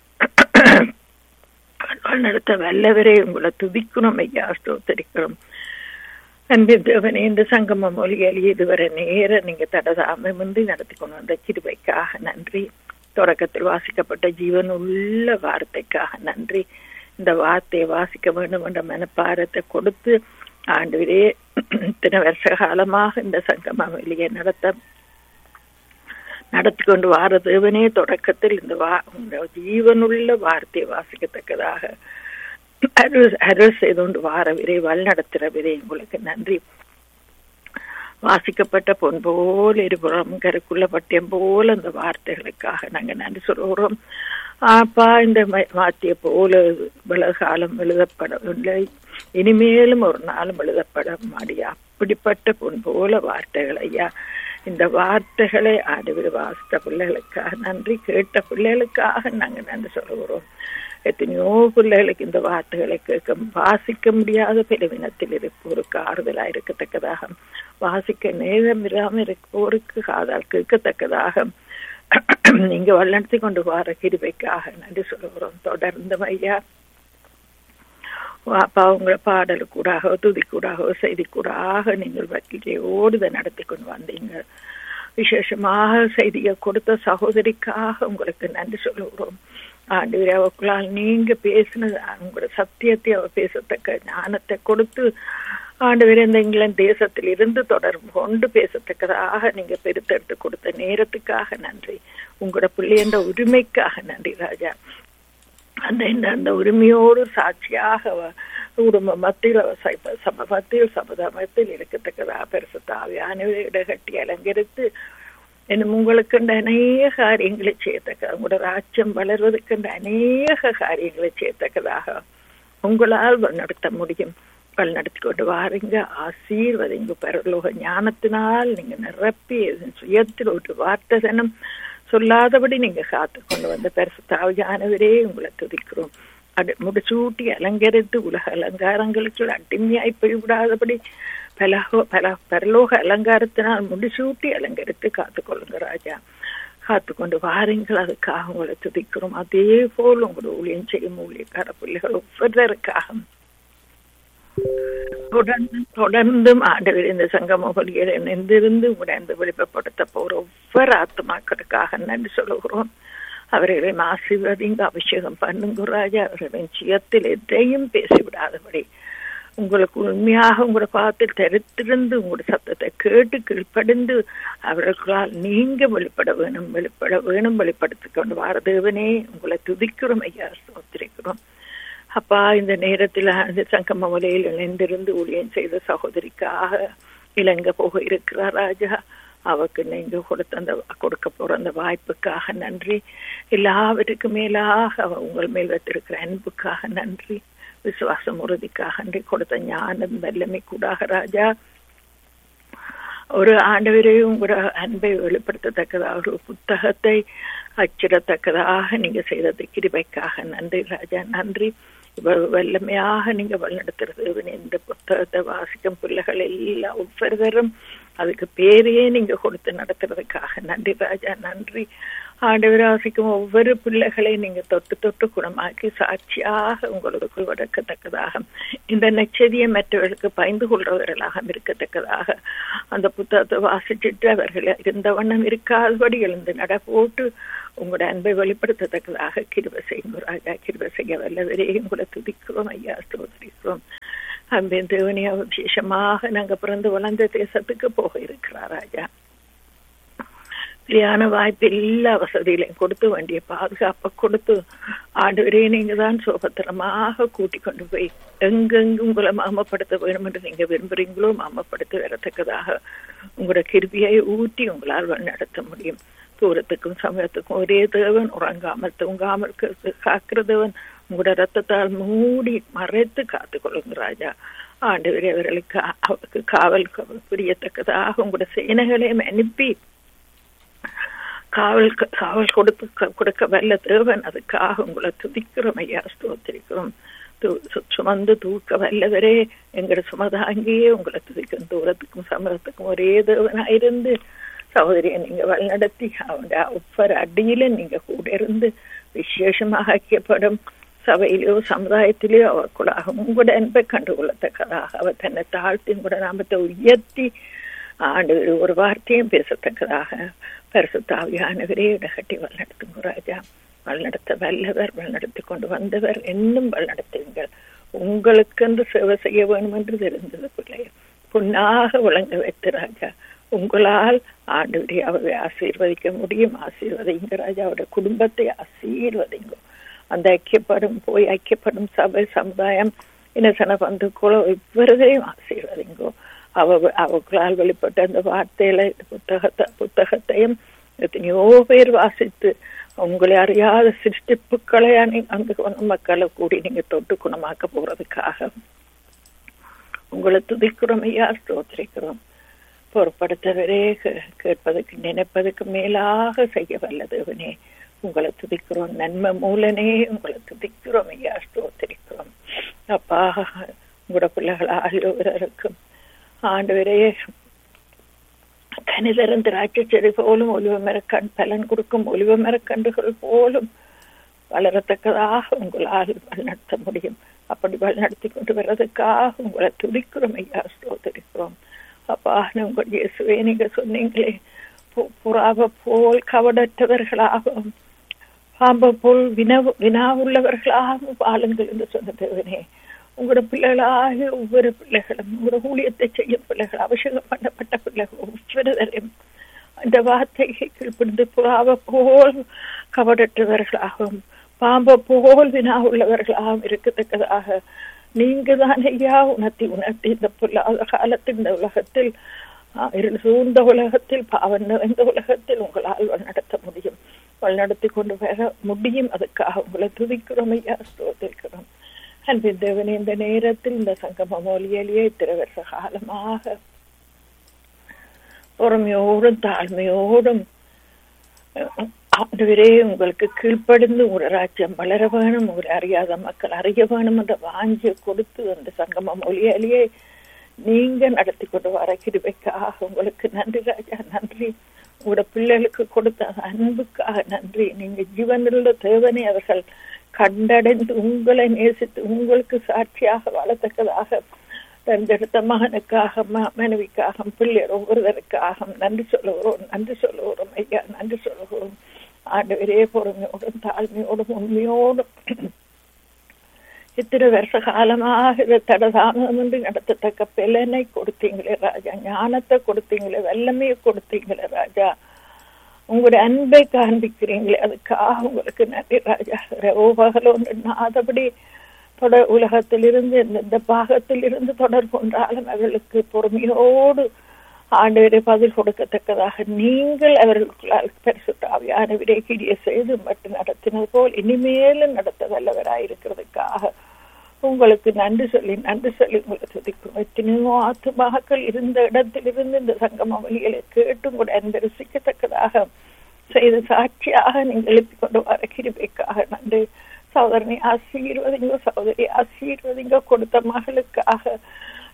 வழிநடத்த வல்லவரே உங்களை துதிக்கணும் ஐயா ஸ்தோத்தரிக்கிறோம் அன்பின் தேவனே இந்த சங்கம மொழியில் இதுவரை நேர நீங்க தடதாம முந்தி நடத்தி கொண்டு வந்த கிருபைக்காக நன்றி தொடக்கத்தில் வாசிக்கப்பட்ட ஜீவன் உள்ள வார்த்தைக்காக நன்றி இந்த வார்த்தையை வாசிக்க வேண்டும் என்ற மனப்பாரத்தை கொடுத்து ஆண்டுவிலே இத்தனை வருஷ காலமாக இந்த சங்கம வெளியே நடத்த நடத்தி கொண்டு வார தேவனே தொடக்கத்தில் இந்த வா ஜீவனுள்ள வார்த்தையை வாசிக்கத்தக்கதாக அருள் அருள் செய்து கொண்டு வார விரை வழிநடத்துகிற விரை உங்களுக்கு நன்றி வாசிக்கப்பட்ட பொன் போல இருபுறம் கருக்குள்ள பட்டியம் போல அந்த வார்த்தைகளுக்காக நாங்க நன்றி சொல்கிறோம் ஆப்பா இந்த வாத்திய போல விலகாலம் எழுதப்படவில்லை இனிமேலும் ஒரு நாளும் எழுதப்பட மாடியா அப்படிப்பட்ட பொன் போல வார்த்தைகள் ஐயா இந்த வார்த்தைகளை ஆடுவிட வாசித்த பிள்ளைகளுக்காக நன்றி கேட்ட பிள்ளைகளுக்காக நாங்க நன்றி சொல்லுகிறோம் எத்தனையோ பிள்ளைகளுக்கு இந்த வார்த்தைகளை கேட்க வாசிக்க முடியாத பிரிவினத்தில் இருப்போருக்கு ஆறுதலா இருக்கத்தக்கதாக வாசிக்க நேரம் இல்லாம இருப்போருக்கு காதால் கேட்கத்தக்கதாக நீங்க வல்லநடத்தி கொண்டு வர கிருபைக்காக நன்றி சொல்லுகிறோம் தொடர்ந்து ஐயா அப்பா உங்களை பாடல் கூடாக துதி கூடாக செய்தி கூடாக நீங்கள் வக்கீலையோடு இதை நடத்தி கொண்டு வந்தீங்க விசேஷமாக செய்தியை கொடுத்த சகோதரிக்காக உங்களுக்கு நன்றி சொல்லுகிறோம் ஆண்டு அவர்களால் நீங்க பேசினது உங்களோட சத்தியத்தை அவ பேசத்தக்க ஞானத்தை கொடுத்து ஆண்டவர் இந்த இங்கிலாந்து தேசத்தில் இருந்து தொடர்பு கொண்டு பேசத்தக்கதாக நீங்க பெருத்தெடுத்து கொடுத்த நேரத்துக்காக நன்றி உங்களோட பிள்ளைன்ற உரிமைக்காக நன்றி ராஜா அந்த இந்த அந்த உரிமையோடு சாட்சியாக குடும்ப மத்தியில் சப மத்தியில் சபதமத்தில் இருக்கத்தக்கதாக பெருசு தாவியான இடகட்டி அலங்கரித்து இன்னும் உங்களுக்கு அநேக காரியங்களை செய்யத்தக்க உங்களோட ராஜ்யம் வளர்வதற்கு அநேக காரியங்களை செய்யத்தக்கதாக உங்களால் நடத்த முடியும் நடத்தி கொண்டு வாருங்க ஆசீர்வதிங்க பரலோக ஞானத்தினால் நீங்க நிரப்பி சுயத்தில் ஒரு வார்த்ததனம் சொல்லாதபடி நீங்க காத்து கொண்டு வந்த பெருசு தாவியானவரே உங்களை துதிக்கிறோம் அது முடிச்சூட்டி அலங்கரித்து உலக அலங்காரங்களுக்கு அடிமையாய் போய்விடாதபடி பலகோ பல பரலோக அலங்காரத்தினால் முடிசூட்டி அலங்கரித்து காத்துக்கொள்ளுங்க ராஜா காத்துக்கொண்டு வாருங்கள் அதுக்காக உங்களை துதிக்கிறோம் அதே போல் உங்களோட ஊழியம் செய்யும் ஊழியக்கார பிள்ளைகள் ஒவ்வொருவருக்காக தொடர்ந்து தொடர்ந்தும் ஆண்டவர் இந்த சங்கம பலியில் இணைந்திருந்து உடைந்து வெளிப்படுத்த போற ஒவ்வொரு ஆத்மாக்களுக்காக நன்றி சொல்லுகிறோம் அவர்களை ஆசீர்வதிங்க அபிஷேகம் பண்ணுங்க ராஜா அவர்களின் சுயத்தில் எதையும் பேசிவிடாதபடி உங்களுக்கு உண்மையாக உங்களோட பாத்தில் தெரித்திருந்து உங்களோட சத்தத்தை கேட்டு கீழ்ப்படிந்து அவர்களால் நீங்க வெளிப்பட வேணும் வெளிப்பட வேணும் வெளிப்படுத்திக் கொண்டு வாரதேவனே உங்களை துதிக்கிறோம் ஐயா சோத்திரிக்கிறோம் அப்பா இந்த நேரத்தில் அந்த சங்கம வலையில் இணைந்திருந்து ஊழியம் செய்த சகோதரிக்காக இலங்கை போக இருக்கிறார் ராஜா அவருக்கு நீங்க கொடுத்த அந்த கொடுக்க போற அந்த வாய்ப்புக்காக நன்றி எல்லாவற்றுக்கும் மேலாக அவ உங்கள் மேல் வைத்திருக்கிற அன்புக்காக நன்றி விசுவாசம் உறுதிக்காக நன்றி கொடுத்த ஞானம் வல்லமை கூடாக ராஜா ஒரு ஆண்டவரையும் உங்களோட அன்பை வெளிப்படுத்தத்தக்கதாக ஒரு புத்தகத்தை அச்சிடத்தக்கதாக நீங்க செய்தது கிருபைக்காக நன்றி ராஜா நன்றி இவ்வளவு வல்லமையாக நீங்க வழிநடத்துறது இந்த புத்தகத்தை வாசிக்கும் பிள்ளைகள் எல்லாம் ஒவ்வொருவரும் அதுக்கு பேரையே நீங்க கொடுத்து நடத்துறதுக்காக நன்றி ராஜா நன்றி ஆண்டவர் ஆசிக்கும் ஒவ்வொரு பிள்ளைகளையும் நீங்க தொட்டு தொட்டு குணமாக்கி சாட்சியாக உங்களுக்கு வடக்கத்தக்கதாக இந்த நச்சதியை மற்றவர்களுக்கு பயந்து கொள்றவர்களாக இருக்கத்தக்கதாக அந்த புத்தகத்தை வாசிச்சுட்டு அவர்கள் இருந்த வண்ணம் இருக்காதபடி எழுந்து நட போட்டு உங்களோட அன்பை வெளிப்படுத்தத்தக்கதாக கிருப செய்யும் ராஜா கிருப செய்ய வல்லவரே உங்களை துதிக்கிறோம் ஐயா ஸ்தோத்திரிக்கிறோம் அன்பின் தேவனியா விசேஷமாக நாங்க பிறந்து வளர்ந்த தேசத்துக்கு போக இருக்கிறார் ராஜா சரியான வாய்ப்பு எல்லா வசதிகளையும் கொடுத்து வேண்டிய பாதுகாப்பை கொடுத்து ஆண்டவரே நீங்க தான் சுபத்திரமாக கூட்டி கொண்டு போய் எங்கெங்கு உங்களை மாமப்படுத்த வேணும் என்று நீங்க விரும்புறீங்களோ மாமப்படுத்த வரத்தக்கதாக உங்களோட கிருபியை ஊற்றி உங்களால் நடத்த முடியும் தூரத்துக்கும் சமயத்துக்கும் ஒரே தேவன் உறங்காமல் தூங்காமல் காக்கிறதவன் உங்களோட ரத்தத்தால் மூடி மறைத்து காத்து கொள்ளுங்க ராஜா ஆண்டவரே அவர்களுக்கு அவருக்கு காவல் புரியத்தக்கதாக உங்களோட சேனைகளையும் அனுப்பி காவல் காவல் கொடுத்து கொடுக்க வல்ல தேவன் அதுக்காக உங்களை துதிக்கிறோம் ஐயா ஸ்தோத்திரிக்கிறோம் சுமந்து தூக்க வல்லவரே எங்கட சுமதாங்கியே உங்களை துதிக்கும் தூரத்துக்கும் சமரத்துக்கும் ஒரே தேவனாயிருந்து சகோதரியை நீங்க வழிநடத்தி அவனுடைய ஒவ்வொரு அடியில நீங்க கூட இருந்து விசேஷமாக ஐக்கியப்படும் சபையிலோ சமுதாயத்திலேயோ அவர்களாக உங்களோட அன்பை கண்டுகொள்ளத்தக்கதாக அவர் தன்னை தாழ்த்தி கூட நாமத்தை உயர்த்தி ஆண்டு ஒரு வார்த்தையும் பேசத்தக்கதாக பரிசுத்தாவியானவரே இடகட்டி வழிநடத்துங்க ராஜா வழிநடத்த வல்லவர் வழிநடத்தி கொண்டு வந்தவர் இன்னும் வழிநடத்துவீங்கள் உங்களுக்கென்று சேவை செய்ய வேண்டும் என்று தெரிந்தது பிள்ளை பொன்னாக விளங்க வைத்து ராஜா உங்களால் ஆண்டு அவரை ஆசீர்வதிக்க முடியும் ஆசீர்வதிங்க ராஜா அவருடைய குடும்பத்தை ஆசீர்வதிங்க அந்த ஐக்கியப்படும் போய் ஐக்கியப்படும் சபை சமுதாயம் இனசன பந்துக்குள்ள இவ்வளதையும் ஆசீர்வதிங்கோ அவ அவர்களால் வெளிப்பட்ட அந்த வார்த்தையில புத்தகத்தை புத்தகத்தையும் எத்தனையோ பேர் வாசித்து உங்களை அறியாத சிருஷ்டிப்புக்களை அந்த மக்களை கூடி நீங்க தொட்டு குணமாக்க போறதுக்காக உங்களை துதிக்கிறோம் ஐயா ஸ்தோத்திரிக்கிறோம் பொறுப்படுத்தவரே கேட்பதற்கு நினைப்பதற்கு மேலாக செய்ய வல்லதுவனே உங்களை துதிக்கிறோம் நன்மை மூலனே உங்களை துதிக்கிறோம் ஐயா ஸ்தோத்திரிக்கிறோம் அப்பா உங்களோட பிள்ளைகள் ஆகியோருக்கும் ஆண்டவரே கனிதரும் திராட்சை செடி போலும் ஒலிவ மரக்கண் பலன் கொடுக்கும் ஒலிவ மரக்கன்றுகள் போலும் வளரத்தக்கதாக உங்களால் வழிநடத்த முடியும் அப்படி வழிநடத்தி கொண்டு வர்றதுக்காக உங்களை துடிக்கிறோம் ஐயா ஸ்தோத்திரிக்கிறோம் அப்பா உங்கள் இயேசுவே நீங்க சொன்னீங்களே புறாவை போல் கவடற்றவர்களாகவும் பாம்பை போல் வினா வினா உள்ளவர்களாகவும் வாழுங்கள் என்று சொன்ன தேவனே உங்களோட பிள்ளைகளாக ஒவ்வொரு பிள்ளைகளும் உங்களோட ஊழியத்தை செய்யும் பிள்ளைகள் அபிஷேகம் பண்ணப்பட்ட பிள்ளைகள் ஒவ்வொருவரையும் அந்த வார்த்தையை கீழ்ப்பிடிந்து புறாவை போல் கவடற்றவர்களாகவும் பாம்பை போல் வினா உள்ளவர்களாகவும் இருக்கத்தக்கதாக நீங்க தான் ஐயா உணர்த்தி உணர்த்தி இந்த பொல்லாத காலத்தில் இந்த உலகத்தில் இருள் சூழ்ந்த உலகத்தில் பாவம் நிறைந்த உலகத்தில் உங்களால் நடத்த முடியும் வழிநடத்தி கொண்டு வர முடியும் அதுக்காக உங்களை துதிக்கிறோம் ஐயா ஸ்தோத்திருக்கிறோம் அன்பின் தேவனே இந்த நேரத்தில் இந்த சங்கம மொழியிலேயே இத்தனை வருஷ காலமாக பொறுமையோடும் தாழ்மையோடும் ஆண்டவரே உங்களுக்கு கீழ்ப்படிந்து ஒரு ராஜ்யம் வளர வேணும் ஒரு அறியாத மக்கள் அறிய வேணும் என்ற வாஞ்சியை கொடுத்து அந்த சங்கம மொழியாலேயே நீங்க நடத்தி கொண்டு வர கிருபைக்காக உங்களுக்கு நன்றி ராஜா நன்றி உங்களோட பிள்ளைகளுக்கு கொடுத்த அன்புக்காக நன்றி நீங்க ஜீவனுள்ள தேவனை அவர்கள் கண்டடைந்து உங்களை நேசித்து உங்களுக்கு சாட்சியாக வாழத்தக்கதாக தந்தெடுத்த மகனுக்காக மனைவிக்காக பிள்ளையர் ஒவ்வொருவருக்காக நன்றி சொல்லுகிறோம் நன்றி சொல்லுகிறோம் ஐயா நன்றி சொல்லுகிறோம் ஆண்டவரே பொறுமையோடும் தாழ்மையோடும் உண்மையோடும் இத்தனை வருஷ காலமாக இதை தடதாமதமின்றி நடத்தத்தக்க பிள்ளனை கொடுத்தீங்களே ராஜா ஞானத்தை கொடுத்தீங்களே வல்லமையை கொடுத்தீங்களே ராஜா உங்களுடைய அன்பை காண்பிக்கிறீங்களே அதுக்காக உங்களுக்கு நன்றி ராஜா பகலோ நாதபடி தொடர் உலகத்திலிருந்து இந்த பாகத்தில் இருந்து தொடர் கொண்டாலும் அவர்களுக்கு பொறுமையோடு ஆண்டவரை பதில் கொடுக்கத்தக்கதாக நீங்கள் அவர்களுக்குள்ளால் பரிசுத்தாவியான விடைகிடிய செய்து மட்டும் நடத்தினது போல் இனிமேலும் நடத்த வல்லவராயிருக்கிறதுக்காக உங்களுக்கு நன்றி சொல்லி நன்றி சொல்லி உங்களை துதிக்கும் எத்தனையோ ஆத்துமாக்கள் இருந்த இடத்திலிருந்து இந்த சங்கம வழிகளை கேட்டும் கூட அன்பரிசிக்கத்தக்கதாக செய்து சாட்சியாக நீங்கள் எழுப்பி கொண்டு வர கிருபைக்காக நன்றி சகோதரனை ஆசீர்வதிங்க சகோதரி ஆசீர்வதிங்க கொடுத்த மகளுக்காக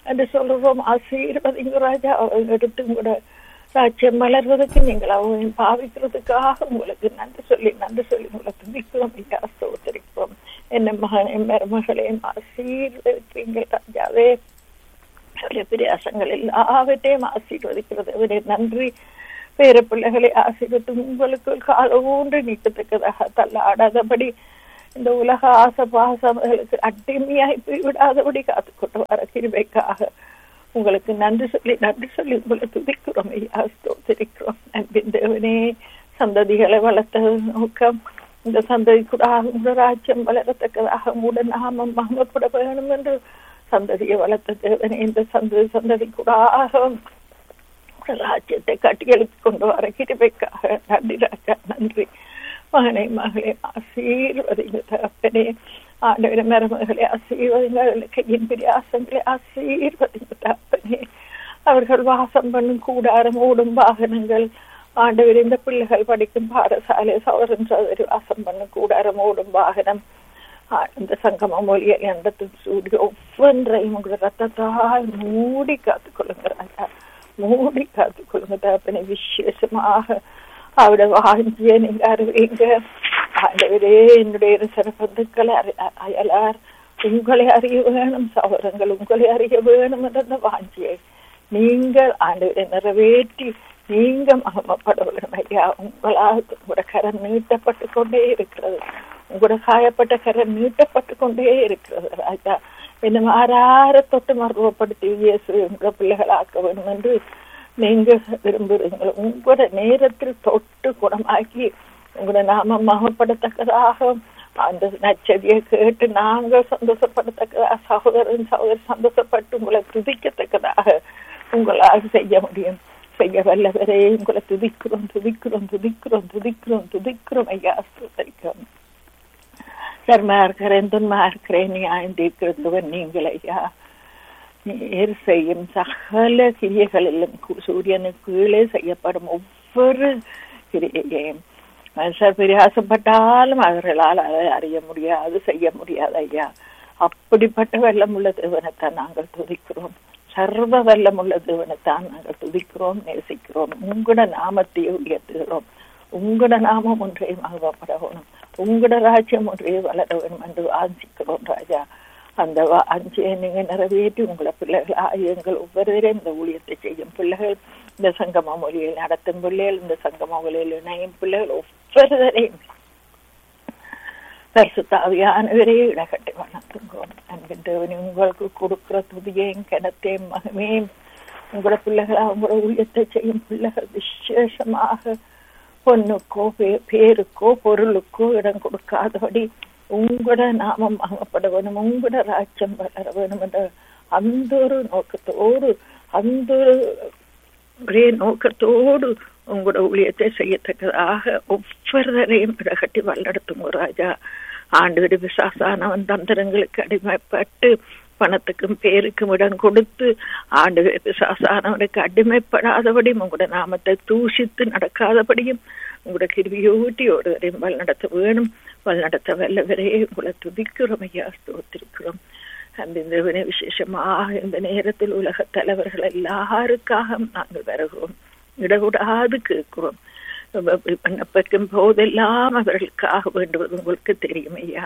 என்று சொல்றோம் ஆசீர்வதிங்க ராஜா அவங்க எடுத்து கூட ராஜ்யம் வளர்வதற்கு நீங்கள் அவங்க பாவிக்கிறதுக்காக உங்களுக்கு நன்றி சொல்லி நன்றி சொல்லி உங்களை துதிக்கிறோம் ஐயா ஸ்தோத்திரிக்கிறோம் என்ன மகனையும் மருமகளையும் ஆசீர்வதிக்கிறீங்க ராஜாவே அவருடைய பிரியாசங்கள் எல்லாவற்றையும் ஆசீர்வதிக்கிறது அவரே நன்றி பேர பிள்ளைகளை ஆசீர்வத்து உங்களுக்கு கால ஊன்று நீக்கத்தக்கதாக தள்ளாடாதபடி இந்த உலக ஆசை பாசங்களுக்கு அடிமையாய் போய் விடாதபடி காத்துக்கொண்டு வர கிருபைக்காக உங்களுக்கு நன்றி சொல்லி நன்றி சொல்லி உங்களை துதிக்கிறோம் ஐயா ஸ்தோத்திரிக்கிறோம் அன்பின் தேவனே சந்ததிகளை வளர்த்த நோக்கம் இந்த சந்ததி கூட உங்க ராஜ்யம் வளரத்தக்கதாக உங்களோட நாமம் மகமப்பட வேணும் என்று சந்ததியை வளர்த்த தேவனே இந்த சந்ததி சந்ததி கூட ராஜ்யத்தை கட்டியெழுத்து கொண்டு வர கிருபைக்காக நன்றி ராஜா நன்றி மகனை மகளே ஆசீர்வதிங்க தகப்பனே ஆண்டவர மருமகளை ஆசீர்வதிங்க அவர்கள் கையின் பிரியாசங்களை ஆசீர்வதிங்க தகப்பனே அவர்கள் வாசம் பண்ணும் கூடாரம் ஓடும் வாகனங்கள் ஆண்டவர் இந்த பிள்ளைகள் படிக்கும் பாடசாலை சௌரன் சோதரி வாசம் பண்ணும் கூடாரம் ஓடும் வாகனம் இந்த சங்கம மொழியை எண்டத்தில் சூடி ஒவ்வொன்றையும் உங்களோட ரத்தத்தால் மூடி காத்துக்கொள்ளுங்க ராஜா மூடி காத்துக்கொள்ளுங்க தகப்பனை விசேஷமாக அவட வாஞ்சிய நீங்க அறிவீங்க ஆண்டவரே என்னுடைய சிறப்பந்துக்களை அயலார் உங்களை அறிய வேணும் சௌரங்கள் உங்களை அறிய வேணும் என்ற வாஞ்சியை நீங்கள் ஆண்டவரை நிறைவேற்றி நீங்க மகமப்பட வேணும் ஐயா உங்களால் உங்களோட கரம் நீட்டப்பட்டு கொண்டே இருக்கிறது உங்களோட காயப்பட்ட கரம் நீட்டப்பட்டு கொண்டே இருக்கிறது ராஜா என்ன மாறார தொட்டு மருவப்படுத்தி இயேசு உங்க பிள்ளைகளாக்க வேண்டும் என்று நீங்க விரும்புறீங்க உங்களோட நேரத்தில் தொட்டு குணமாக்கி உங்களோட நாம மகப்படத்தக்கதாக அந்த நச்சதியை கேட்டு நாங்கள் சந்தோஷப்படத்தக்கதாக சகோதரன் சகோதரி சந்தோஷப்பட்டு உங்களை துதிக்கத்தக்கதாக உங்களால் செய்ய முடியும் செய்ய வல்லவரே உங்களை துதிக்கிறோம் துதிக்கிறோம் துதிக்கிறோம் துதிக்கிறோம் துதிக்கிறோம் ஐயா ஸ்தோத்தரிக்கிறோம் சர்மா இருக்கிறேன் துன்மா இருக்கிறேன் நியாயந்திருக்கிறதுவன் நீங்கள் ஐயா நேர் செய்யும் சகல கிரியைகளிலும் சூரியனுக்கு கீழே செய்யப்படும் ஒவ்வொரு கிரியையும் மனுஷர் பிரயாசப்பட்டாலும் அவர்களால் அதை அறிய முடியாது செய்ய முடியாது ஐயா அப்படிப்பட்ட வெள்ளம் உள்ள தேவனைத்தான் நாங்கள் துதிக்கிறோம் சர்வ வெள்ளம் உள்ள தேவனைத்தான் நாங்கள் துதிக்கிறோம் நேசிக்கிறோம் உங்களோட நாமத்தையே உயர்த்துகிறோம் உங்களோட நாமம் ஒன்றே மகப்பட வேணும் உங்களோட ராஜ்யம் ஒன்றே வளர வேணும் என்று ஆசிக்கிறோம் ராஜா அந்த அஞ்சையை நீங்க நிறைவேற்றி உங்களை பிள்ளைகள் எங்கள் ஒவ்வொருவரையும் இந்த ஊழியத்தை செய்யும் பிள்ளைகள் இந்த சங்கம மொழியில் நடத்தும் பிள்ளைகள் இந்த சங்கம மொழியில் இணையும் பிள்ளைகள் ஒவ்வொருவரையும் பரிசுத்தாவியானவரே இடகட்டி வணங்குங்கோம் அன்பின் தேவனி உங்களுக்கு கொடுக்கிற துதியையும் கிணத்தையும் மகமையும் உங்களோட பிள்ளைகள் அவங்களோட ஊழியத்தை செய்யும் பிள்ளைகள் விசேஷமாக பொண்ணுக்கோ பேருக்கோ பொருளுக்கோ இடம் கொடுக்காதபடி உங்களோட நாமம் வாங்கப்பட வேணும் உங்களோட ராஜ்யம் வளர வேணும் என்ற அந்த ஒரு நோக்கத்தோடு அந்த ஒரு ஒரே நோக்கத்தோடு உங்களோட ஊழியத்தை செய்யத்தக்கதாக ஒவ்வொருவரையும் இடகட்டி வல்லெடுத்துங்க ராஜா ஆண்டு விசாசானவன் தந்திரங்களுக்கு அடிமைப்பட்டு பணத்துக்கும் பேருக்கும் இடம் கொடுத்து ஆண்டு பிசாசானவனுக்கு அடிமைப்படாதபடி உங்களோட நாமத்தை தூஷித்து நடக்காதபடியும் உங்களோட கிருவியூட்டி ஒருவரையும் வல் நடத்த வேணும் வல் நடத்த வல்லவரே உங்களை துதிக்கிறோம் ஐயா ஸ்தோத்திருக்கிறோம் அந்த இந்த விசேஷமாக இந்த நேரத்தில் உலக தலைவர்கள் எல்லாருக்காக நாங்கள் வருகிறோம் இடகூடாது கேட்கிறோம் விண்ணப்பிக்கும் போதெல்லாம் அவர்களுக்காக வேண்டுவது உங்களுக்கு தெரியும் ஐயா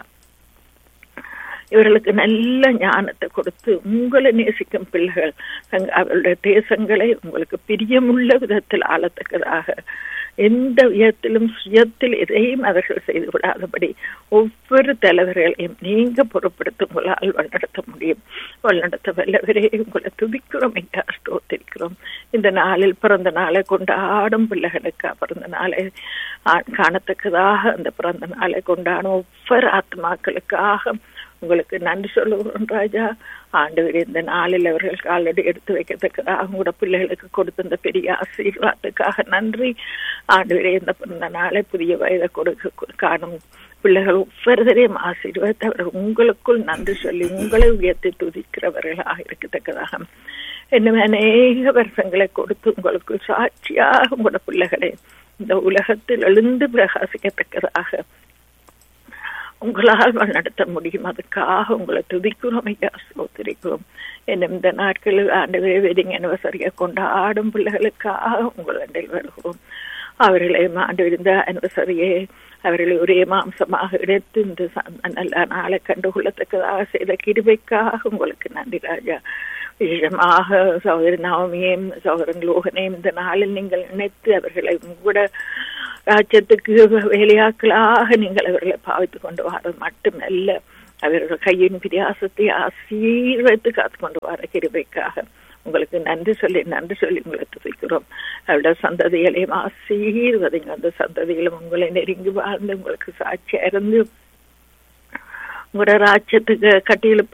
இவர்களுக்கு நல்ல ஞானத்தை கொடுத்து உங்களை நேசிக்கும் பிள்ளைகள் அவர்களுடைய தேசங்களை உங்களுக்கு பிரியமுள்ள விதத்தில் ஆளத்தக்கதாக எந்த விதத்திலும் சுயத்தில் எதையும் அவர்கள் செய்து விடாதபடி ஒவ்வொரு தலைவர்களையும் நீங்க பொறுப்படுத்த உங்களால் வழிநடத்த முடியும் வழிநடத்த வல்லவரே உங்களை துதிக்கிறோம் ஐயா ஸ்தோத்திருக்கிறோம் இந்த நாளில் பிறந்த நாளை கொண்டாடும் பிள்ளைகளுக்கு பிறந்த நாளை காணத்தக்கதாக அந்த பிறந்த நாளை கொண்டாடும் ஒவ்வொரு ஆத்மாக்களுக்காக உங்களுக்கு நன்றி சொல்லுகிறோம் ராஜா ஆண்டு இந்த நாளில் அவர்கள் காலடி எடுத்து வைக்கத்தக்கதாக உங்களோட பிள்ளைகளுக்கு கொடுத்த இந்த பெரிய ஆசீர்வாதத்துக்காக நன்றி ஆண்டு இந்த பிறந்த நாளை புதிய வயதை கொடுக்க காணும் பிள்ளைகள் ஒவ்வொருவரையும் ஆசீர்வாதத்தை அவர்கள் உங்களுக்குள் நன்றி சொல்லி உங்களை உயர்த்தி துதிக்கிறவர்களாக இருக்கத்தக்கதாக இன்னும் அநேக வருஷங்களை கொடுத்து உங்களுக்கு சாட்சியாக உங்களோட பிள்ளைகளை இந்த உலகத்தில் எழுந்து பிரகாசிக்கத்தக்கதாக உங்களால் நடத்த முடியும் அதுக்காக உங்களை துதிக்கிறோம் ஐயா சோதரிக்கிறோம் என்னும் இந்த நாட்களில் ஆண்டு வெடிங் அனிவர்சரியை கொண்டாடும் பிள்ளைகளுக்காக உங்களில் வருகிறோம் அவர்களை ஆண்டு இருந்த அனிவர்சரியை அவர்களை ஒரே மாம்சமாக எடுத்து இந்த நல்ல நாளை கண்டுகொள்ளத்தக்கதாக செய்த கிருபைக்காக உங்களுக்கு நன்றி ராஜா விசேஷமாக சகோதரி நவமியையும் சகோதரன் லோகனையும் இந்த நாளில் நீங்கள் நினைத்து அவர்களை கூட ராஜ்யத்துக்கு வேலையாக்களாக நீங்கள் அவர்களை பாவித்து கொண்டு வர மட்டுமல்ல அவர்கள் கையின் பிரியாசத்தை ஆசீர்வதித்து காத்து கொண்டு வர கிருபைக்காக உங்களுக்கு நன்றி சொல்லி நன்றி சொல்லி உங்களை துதிக்கிறோம் அவருடைய சந்ததிகளையும் ஆசீர்வதிங்க அந்த சந்ததிகளும் உங்களை நெருங்கி வாழ்ந்து உங்களுக்கு சாட்சியா இருந்து உங்களோட ராஜ்யத்துக்கு கட்டியெழுப்ப